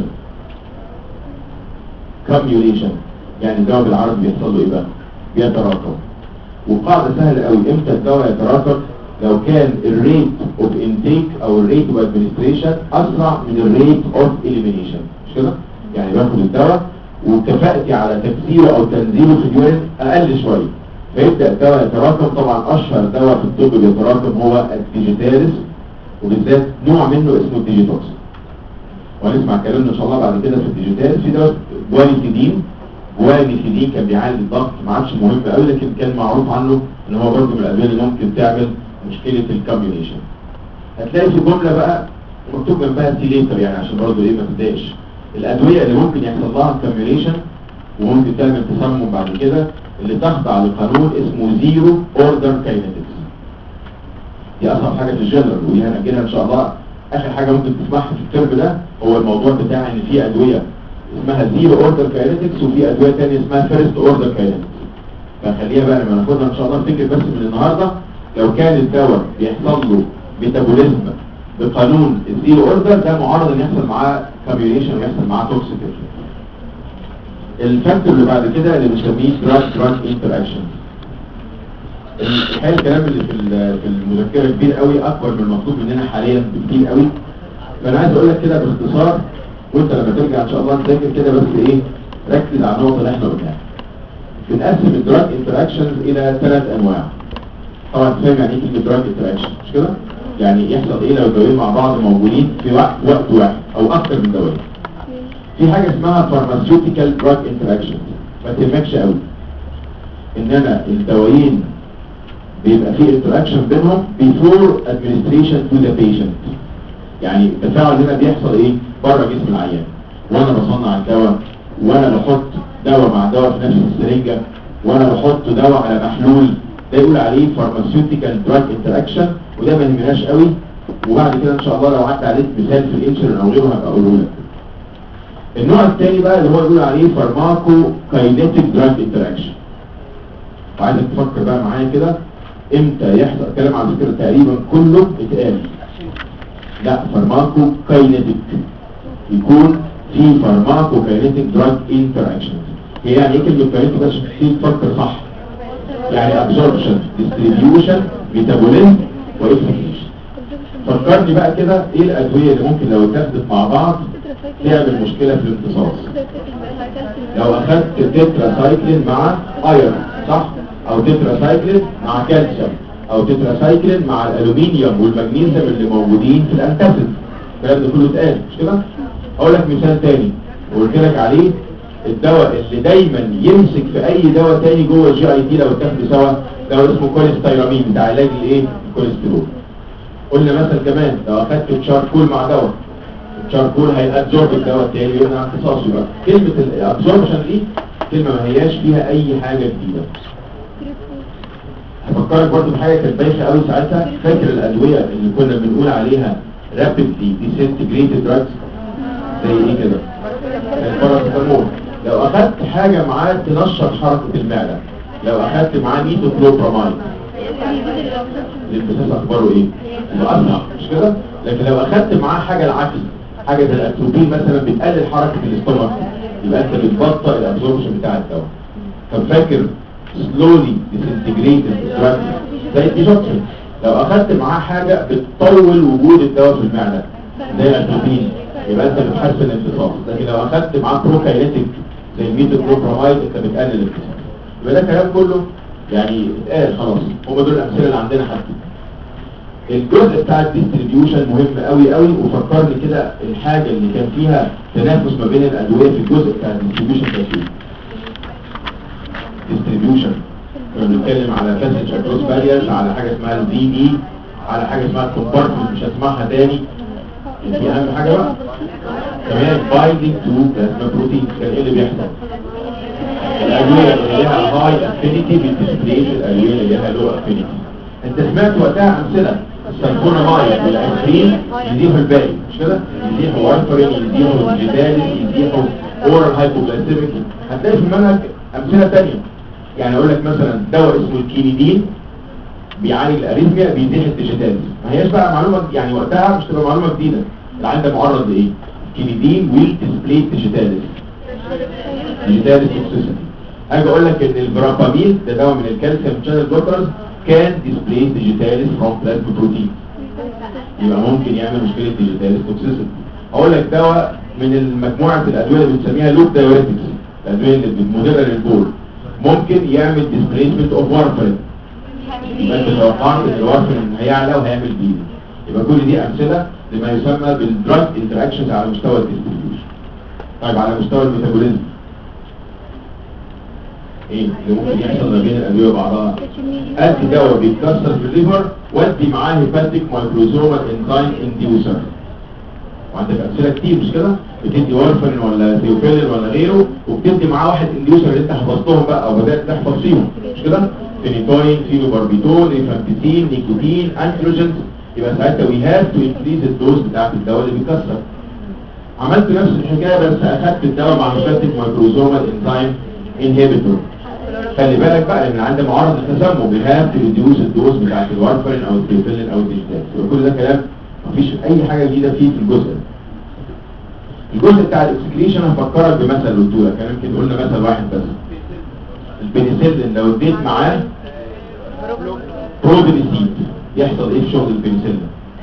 كاميوليشن يعني الدواء بالعربي بيحصل له ايه بقى بيتراكم وقاعده سهله قوي امتى الدواء يتراكم لو كان الريت اوف انتيك او الريت اوف ادمنستريشن اسرع من الريت اوف اليمينيشن مش كده يعني باخد الدواء وكفاءتي على تكسيره او تنزيله في اليورين اقل شويه فيبدا الدواء يتراكم طبعا اشهر دواء في الطب بيتراكم هو الديجيتاليس وبالذات نوع منه اسمه الديجيتوكس وهنسمع كلامنا ان شاء الله بعد كده في الديجيتال في دواء جوانيتيدين جوانيتيدين كان بيعالج الضغط ما عادش مهم قوي لكن كان معروف عنه ان هو برضه من الادويه اللي ممكن تعمل مشكله الكاميونيشن هتلاقي في جمله بقى مكتوب جنبها سيليتر يعني عشان برضه ايه ما تضايقش الادويه اللي ممكن يحصل لها كاميونيشن وممكن تعمل تسمم بعد كده اللي تخضع لقانون اسمه زيرو اوردر كاينetics دي اصعب حاجه في الجنرال ودي هنأجلها ان شاء الله اخر حاجه ممكن تسمعها في الترم ده هو الموضوع بتاع ان في ادويه اسمها زيرو اوردر كاينetics وفي ادويه ثانيه اسمها فيرست اوردر كاينetics فخليها بقى لما ناخدها ان شاء الله نفتكر بس من النهارده لو كان الدواء بيحصل له ميتابوليزم بقانون الزيرو اوردر ده معرض ان يحصل معاه كاميونيشن ويحصل معاه توكسيك الفاكتور اللي بعد كده اللي بنسميه دراج دراج انتر اكشن الحقيقه الكلام اللي في ال- في المذكره كبير قوي اكبر من المطلوب مننا حاليا بكتير قوي فانا عايز اقول لك كده باختصار وانت لما ترجع ان شاء الله تذاكر كده بس ايه ركز على النقطه اللي احنا قلناها بنقسم الدراج انتراكشنز الى ثلاث انواع طبعا فاهم يعني ايه كلمه دراج انتراكشن مش كده يعني يحصل ايه لو الدوايين مع بعض موجودين في وقت وقت واحد او اكتر من دوايين في حاجه اسمها فارماسيوتيكال دراج انتراكشن ما تهمكش قوي ان انا الدوايين بيبقى في انتراكشن بينهم before administration to the patient يعني التفاعل هنا بيحصل ايه بره جسم العيان وانا بصنع الدواء وانا بحط دواء مع دواء في نفس السرنجه وانا بحط دواء على محلول ده يقول عليه فارماسيوتيكال دراج انتراكشن وده ما يهمناش قوي وبعد كده ان شاء الله لو عدت عليك مثال في الانسولين او غيره هبقى اقوله لك النوع الثاني بقى اللي هو يقول عليه فارماكو كاينيتيك دراج انتراكشن وعايزك تفكر بقى معايا كده امتى يحصل كلام على فكره تقريبا كله اتقال لا فارماكو كاينيتيك يكون في فارماكو كاينيتيك دراج انتراكشن هي يعني ايه كلمه كاينيتيك عشان تفكر صح يعني absorption distribution metabolism وإفكيشن فكرني بقى كده ايه الادويه اللي ممكن لو اتاخدت مع بعض تعمل مشكله في الامتصاص لو اخدت تترا سايكلين مع ايرون صح او تترا سايكلين مع كالسيوم او تترا سايكلين مع الالومنيوم والمغنيسيوم اللي موجودين في الانتاسيد الكلام ده كله اتقال مش كده اقول لك مثال تاني وقلت لك عليه الدواء اللي دايما يمسك في اي دواء تاني جوه الجي اي تي لو اتاخدوا سوا دواء اسمه كوليستيرامين بتاع علاج الايه الكوليسترول قلنا مثلا كمان لو اخدت تشاركول مع دواء التشاركول هيأبزورب الدواء التاني ويمنع امتصاصه بقى كلمة الابزوربشن دي كلمة ما هياش فيها اي حاجة جديدة هفكرك برضو بحاجة كانت بايخة قوي ساعتها فاكر الأدوية اللي كنا بنقول عليها rapidly disintegrated drugs زي ايه كده الباراسيتامول لو اخدت حاجة معاه تنشط حركة المعدة لو اخدت معاه ميتوكلوبرامايد الانفساس اخباره ايه؟ يبقى اسرع مش كده؟ لكن لو اخدت معاه حاجة العكس حاجة زي الاتروبين مثلا بتقلل حركة الاستومك يبقى انت بتبطئ الابزوربشن بتاع الدواء طب فاكر slowly disintegrated drugs زي الديجوكسين لو اخدت معاه حاجة بتطول وجود الدواء في المعدة زي الاتروبين يبقى انت بتحسن الامتصاص لكن لو اخدت معاه بروكاينيتيك زي الميتوكلوبرامايد انت بتقلل الامتصاص يبقى ده كلام كله يعني اتقال خلاص هم دول الامثله اللي عندنا حتى الجزء بتاع الديستريبيوشن مهم قوي قوي وفكرني كده الحاجه اللي كان فيها تنافس ما بين الادويه في الجزء بتاع الديستريبيوشن كان فيه ديستريبيوشن كنا بنتكلم على باسج اكروس باريرز على حاجه اسمها الفي دي على حاجه اسمها الكومبارتمنت مش هسمعها تاني دي اهم حاجه بقى كمان بايندينج تو بلازما بروتين كان ايه اللي بيحصل الادويه اللي لها هاي افينيتي بتسبليش الادويه اللي لها لو افينيتي انت سمعت وقتها امثله السلفونامايد والاسبرين يزيحوا الباقي مش كده يزيحوا وارفرين يزيحوا جدالس يزيحوا اورال هايبوغلايسيميك هتلاقي في المنهج امثله ثانيه يعني اقول لك مثلا دواء اسمه الكينيدين بيعالج الاريثميا بيزيح الديجيتالز ما هياش بقى معلومه يعني وقتها مش تبقى معلومه جديده العيان ده معرض لايه الكينيدين ويل ديسبلاي ديجيتالز ديجيتالز توكسيسيتي اجي اقول لك ان الفرابامين ده دواء من الكالسيوم شانل بلوكرز كان ديسبلاي ديجيتالز فروم بلازما بروتين يبقى ممكن يعمل مشكله ديجيتالز توكسيسيتي اقول لك دواء من المجموعه الادويه اللي بنسميها لوب دايوريتكس الادويه اللي مدره للبول ممكن يعمل ديسبليسمنت اوف وارفرين يبقى انت توقعت ان الوارفرين هيعلى وهيعمل بيه يبقى كل دي امثله لما يسمى بالدراج انتراكشنز على مستوى الديستريبيوشن طيب على مستوى الميتابوليزم ايه اللي ممكن يحصل ما بين الادويه وبعضها ادي دواء بيتكسر في الليفر وادي معاه هيباتيك مايكروزومال انزيم انديوسر وعندك امثله كتير مش كده بتدي وارفرين ولا ثيوفيلين ولا غيره وبتدي معاه واحد انديوسر اللي انت حفظتهم بقى او بدات تحفظ فيهم مش كده فينيتوين فينوباربيتول ريفامبيسين نيكوتين انتروجينز يبقى ساعتها وي هاف تو انكريز الدوز بتاعت الدواء اللي بيتكسر عملت نفس الحكايه بس اخدت الدواء مع هيباتيك مايكروزومال انزيم انهبيتور خلي بالك بقى ان عند معرض التسمم بيهاف تو ريديوس الدوز بتاعت الوارفرين او الثيوفيلين او الديجيتال يبقى كل ده كلام مفيش اي حاجه جديده فيه في الجزء ده الجزء بتاع الاكسكريشن هفكرك بمثل قلت لك انا يمكن قلنا مثل واحد بس البنسلين لو اديت معاه بروبنسيد يحصل ايه في شغل البنسلين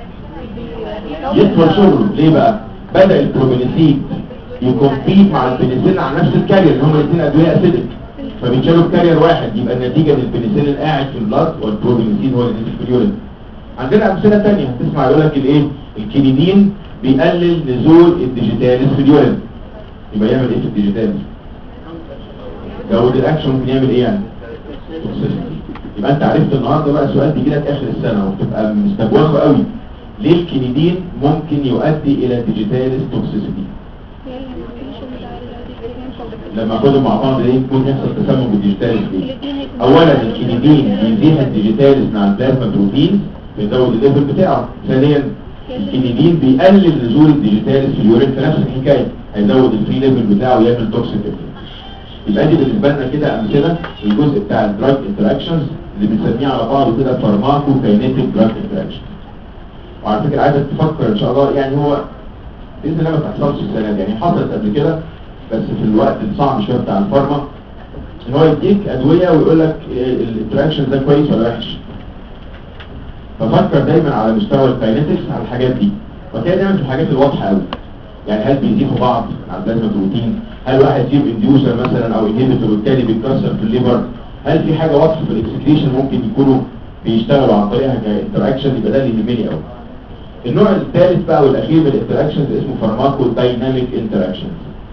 يدخل شغله ليه بقى بدأ البروبنسيد يكمبيت مع البنسلين على نفس الكارير هما الاثنين ادويه اسيدك فبيتشالوا بكارير واحد يبقى النتيجه ان البنسلين قاعد في البلاد والبروبنسيد هو اللي نزل في اليورين عندنا امثله ثانيه هتسمع يقول لك الايه الكينيدين بيقلل نزول الديجيتاليز في اليورين يبقى يعمل ايه في الديجيتاليز لو الاكشن ممكن يعمل ايه يعني يبقى انت عرفت النهارده بقى سؤال بيجي لك اخر السنه وبتبقى مستبوخه قوي ليه الكينيدين ممكن يؤدي الى ديجيتاليز توكسيسيتي لما اخدهم مع بعض ليه يكون يحصل تسمم بالديجيتاليز دي اولا الكينيدين بيزيح الديجيتاليز مع البلازما بروتين بيزود الليفل بتاعه ثانيا الكينيدين بيقلل نزول الديجيتاليز في اليورين في نفس الحكايه هيزود الفري ليفل بتاعه ويعمل توكسيك يبقى دي بالنسبه لنا كده امثله الجزء بتاع الدراج انتراكشنز اللي بنسميه على بعضه كده فارماكو كاينيتيك دراج انتراكشن وعلى فكره عايزك تفكر ان شاء الله يعني هو باذن الله ما تحصلش السنه دي يعني حصلت قبل كده بس في الوقت الصعب شويه بتاع الفارما ان هو يديك ادويه ويقول لك الانتراكشن ده كويس ولا وحش ففكر دايما على مستوى الكاينيتكس على الحاجات دي وكده دايما في الحاجات الواضحه قوي يعني هل بيزيحوا بعض على البلازما بروتين هل واحد فيهم انديوسر مثلا او انهبيتور والتاني بيتكسر في الليفر هل في حاجه واضحه في الاكسكريشن ممكن يكونوا بيشتغلوا عن طريقها كانتراكشن يبقى ده اللي يهمني قوي النوع الثالث بقى والاخير من الانتراكشنز اسمه فارماكو دايناميك انتراكشنز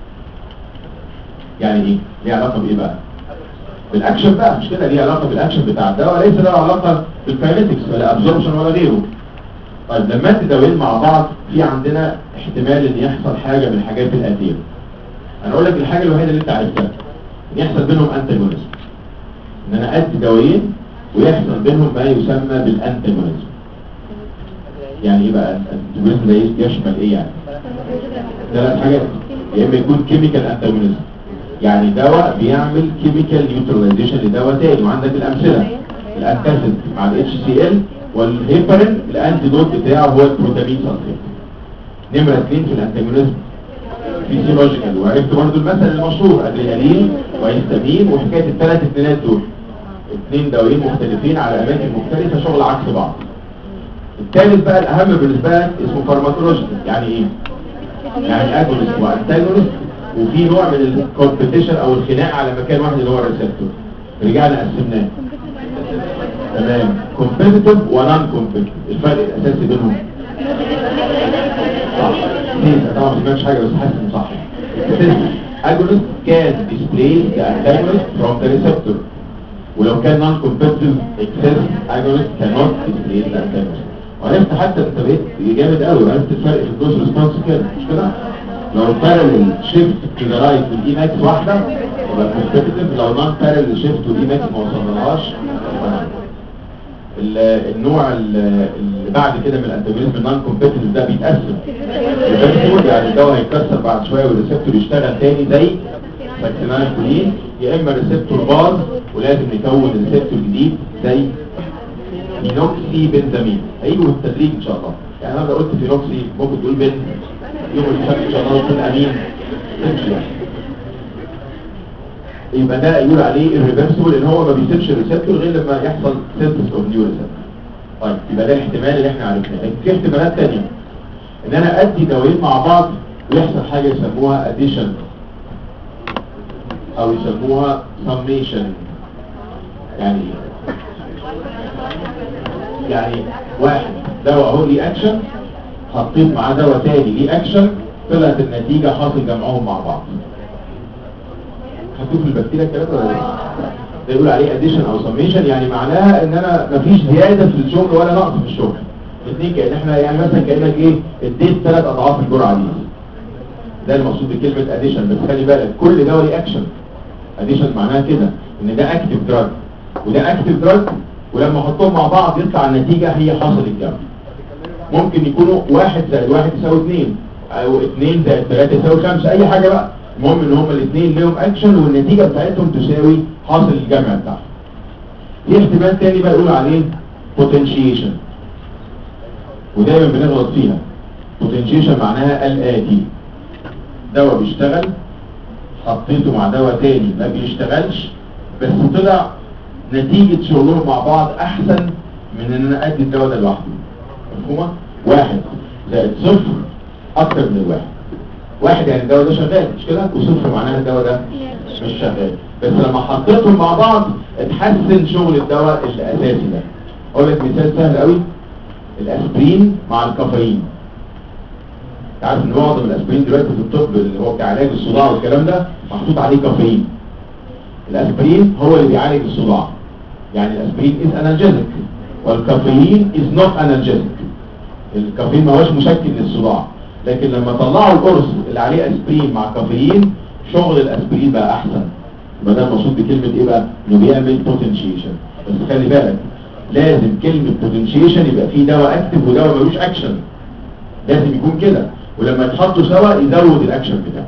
يعني ايه ليه علاقه بايه بقى بالاكشن بقى مش كده ليه علاقه بالاكشن بتاع الدواء ليس له علاقه بالكاينetics ولا ابزوربشن ولا غيره طيب لما انت دوايين مع بعض في عندنا احتمال ان يحصل حاجه من الحاجات الاتيه انا اقول لك الحاجه الوحيده اللي انت عرفتها ان يحصل بينهم انتاجونيزم ان انا ادي دوايين ويحصل بينهم ما يسمى بالانتاجونيزم يعني ايه بقى الانتاجونيزم ده يشمل ايه يعني ثلاث حاجات يا اما يكون كيميكال انتاجونيزم يعني دواء بيعمل كيميكال نيوتراليزيشن لدواء تاني وعندك الامثله الانتاسيد مع الاتش سي ال والهيبرين الانتيدوت بتاعه هو البروتامين سلفيت نمره اثنين في الانتاجونيزم فيزيولوجيكال وعرفت برضه المثل المشهور ادرينالين وهيستامين وحكايه الثلاث اثنينات دول اثنين دوايين مختلفين على اماكن مختلفه شغل عكس بعض الثالث بقى الاهم بالنسبه لك اسمه فارماكولوجيكال يعني ايه يعني اجونست وانتاجونست وفي نوع من الكومبيتيشن او الخناق على مكان واحد اللي هو الريسبتور رجعنا قسمناه تمام كومبيتيتيف ونان كومبيتيتيف الفرق الاساسي بينهم صح نسيت طبعا ما سمعتش حاجه بس حاسس انه صح agonist can displace the antagonist from the receptor ولو كان non competitive excess agonist cannot displace the antagonist وعرفت حتى انت بقيت جامد قوي عرفت الفرق في الدوز ريسبونس كده مش كده لو parallel shift to the right والاي ماكس واحده يبقى competitive لو non parallel shift والاي ماكس ما وصلناش النوع اللي بعد كده من الانتاجونيزم النون كومبيتيتيف ده بيتقسم الريسبتور يعني الدواء هيتكسر بعد شويه والريسبتور يشتغل تاني زي ساكسينال كولين يا اما ريسبتور باظ ولازم نكون ريسبتور جديد زي فينوكسي بنزامين هيجوا بالتدريج ان شاء الله يعني انا لو قلت فينوكسي ممكن تقول بن يوم الفرق ان شاء الله تكون امين تمشي يعني يبقى ده يقول عليه الريفرسبل ان هو ما بيسيبش الريسبتور غير لما يحصل سينثيس اوف نيو ريسبتور طيب يبقى ده الاحتمال اللي احنا عرفناه لكن في احتمالات ثانيه ان انا ادي دوايين مع بعض ويحصل حاجه يسموها اديشن او يسموها سميشن يعني ايه يعني واحد دواء اهو ليه اكشن حطيت معاه دواء تاني ليه اكشن طلعت النتيجه حاصل جمعهم مع بعض هتشوف البكتيريا الكلام ده ولا ايه؟ ده يقول عليه اديشن او سميشن يعني معناها ان انا مفيش زياده في الشغل ولا نقص في الشغل الاثنين كان احنا يعني مثلا كانك ايه اديت ثلاث اضعاف الجرعه دي ده المقصود بكلمه اديشن بس خلي بالك كل دواء ليه اكشن اديشن معناها كده ان ده اكتف دراج وده اكتف دراج ولما احطهم مع بعض يطلع النتيجه هي حاصل الجمع ممكن يكونوا واحد زائد واحد يساوي اثنين او اثنين زائد ثلاثة يساوي خمسة اي حاجة بقى المهم ان هما الاثنين ليهم اكشن والنتيجة بتاعتهم تساوي حاصل الجمع بتاعهم في احتمال تاني بقى يقول عليه potentiation ودايما بنغلط فيها potentiation معناها الآتي دواء بيشتغل حطيته مع دواء تاني ما بيشتغلش بس طلع نتيجة شغلهم مع بعض احسن من ان انا ادي الدواء ده لوحده مفهومة؟ واحد زائد صفر اكتر من الواحد واحد يعني الدواء ده شغال مش كده وصفر معناها الدواء ده مش شغال بس لما حطيتهم مع بعض اتحسن شغل الدواء الاساسي ده اقول لك مثال سهل قوي الاسبرين مع الكافيين تعرف ان معظم الاسبرين دلوقتي في الطب اللي هو بتاع علاج الصداع والكلام ده محطوط عليه كافيين الاسبرين هو اللي بيعالج الصداع يعني الاسبرين از انالجيزك والكافيين از نوت انالجيزك الكافيين ما هوش مشكل للصداع لكن لما طلعوا القرص اللي عليه اسبرين مع كافيين شغل الاسبرين بقى احسن يبقى ده المقصود بكلمه ايه بقى انه بيعمل بوتنشيشن بس خلي بالك لازم كلمه بوتنشيشن يبقى فيه دواء اكتف ودواء ملوش اكشن لازم يكون كده ولما يتحطوا سوا يزود الاكشن بتاعه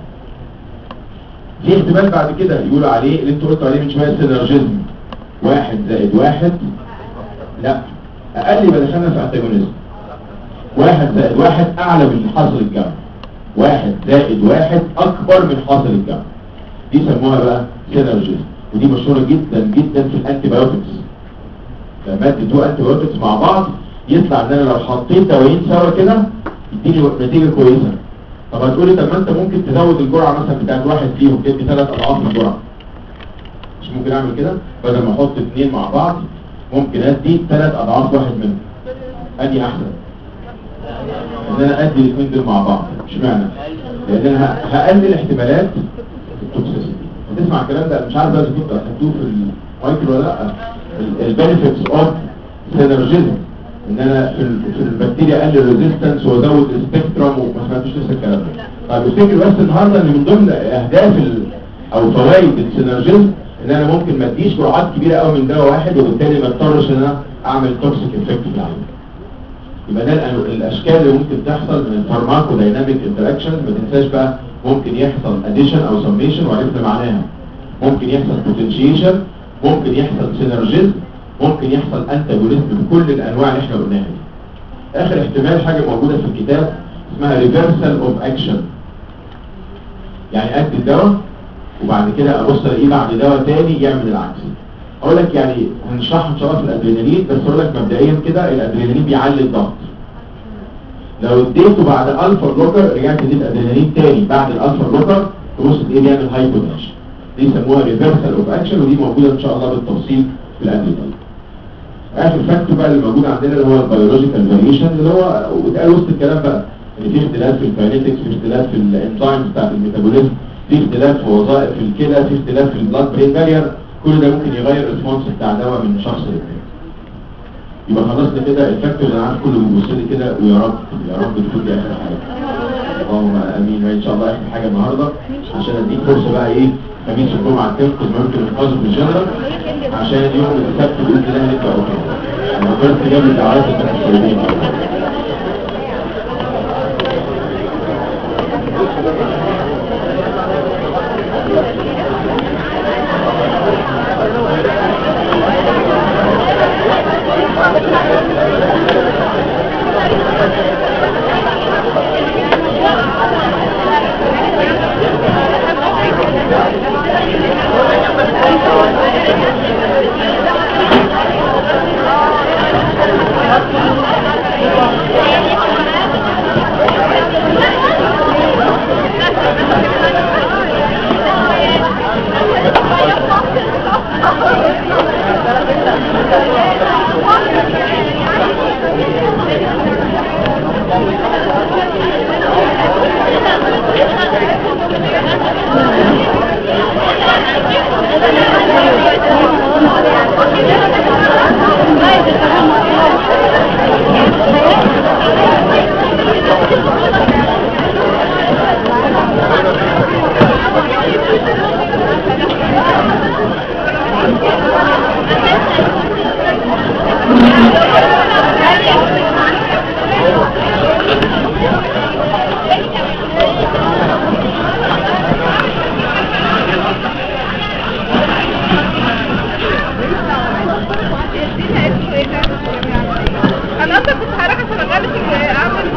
في احتمال بعد كده يقولوا عليه اللي انتوا قلتوا عليه من شويه سينرجيزم واحد زائد واحد لا اقل يبقى دخلنا في انتاجونيزم واحد زائد واحد اعلى من حاصل الجمع واحد زائد واحد اكبر من حاصل الجمع دي سموها بقى سينرجيزم ودي مشهوره جدا جدا في الانتي بايوتكس لما ادي تو انتي بايوتكس مع بعض يطلع ان انا لو حطيت دوايين سوا كده يديني نتيجه كويسه طب هتقولي طب ما انت ممكن تزود الجرعه مثلا بتاعت واحد فيهم تدي ثلاث اضعاف الجرعه مش ممكن اعمل كده بدل ما احط اثنين مع بعض ممكن ادي ثلاث اضعاف واحد منهم ادي احسن ان انا ادي الاثنين دول مع بعض اشمعنى لان انا هقلل احتمالات التوكسيسيتي هتسمع الكلام ده مش عارف بقى اذا كنتوا اخدتوه في المايكرو ولا لا البنفيتس اوف سينرجيزم ان انا في في البكتيريا اقلل ريزيستنس وازود السبيكترم وما سمعتوش لسه الكلام ده طيب افتكر بس النهارده ان من ضمن اهداف او فوائد السينرجيزم ان انا ممكن ما اديش جرعات كبيره قوي من دواء واحد وبالتالي ما اضطرش ان انا اعمل توكسيك افكت في العين يبقى ده الأن- الاشكال اللي ممكن تحصل من الفارماكو دايناميك انتراكشن ما تنساش بقى ممكن يحصل اديشن او سميشن وعرفنا معناها ممكن يحصل بوتنشيشن ممكن يحصل سينرجيزم ممكن يحصل انتاجونيزم بكل الانواع اللي احنا قلناها دي اخر احتمال حاجه موجوده في الكتاب اسمها ريفرسال اوف اكشن يعني ادي الدواء وبعد كده ابص الاقيه بعد دواء تاني يعمل العكس اقول لك يعني هنشرحها ان شاء الله في الادرينالين بس اقول لك مبدئيا كده الادرينالين بيعلي الضغط لو اديته بعد الفا بلوكر رجعت اديت ادرينالين تاني بعد الالفا بلوكر تبص تلاقيه بيعمل هايبوتنشن دي يسموها ريفرسال اوف اكشن ودي موجوده ان شاء الله بالتفصيل في الادرينالين اخر فاكتور بقى اللي موجود عندنا اللي هو البيولوجيكال فاريشن اللي هو واتقال وسط الكلام بقى ان في اختلاف في الكاينيتكس في اختلاف في الانزيمز بتاعت الميتابوليزم في اختلاف في وظائف في الكلى في اختلاف في البلاد برين بارير كل ده ممكن يغير الريسبونس بتاع الدواء من شخص للتاني يبقى خلصنا كده الفاكتور اللي انا عارف كله بيبص لي كده ويا رب يا رب تكون دي اخر حاجه اللهم امين ان شاء الله اخر حاجه النهارده عشان اديك فرصه بقى ايه خميس الجمعه تنقذ ما يمكن انقاذه في الجنرال عشان يوم السبت باذن الله نبدا اوكي انا قلت جاب الدعوات اللي كانت طيبين Haydi.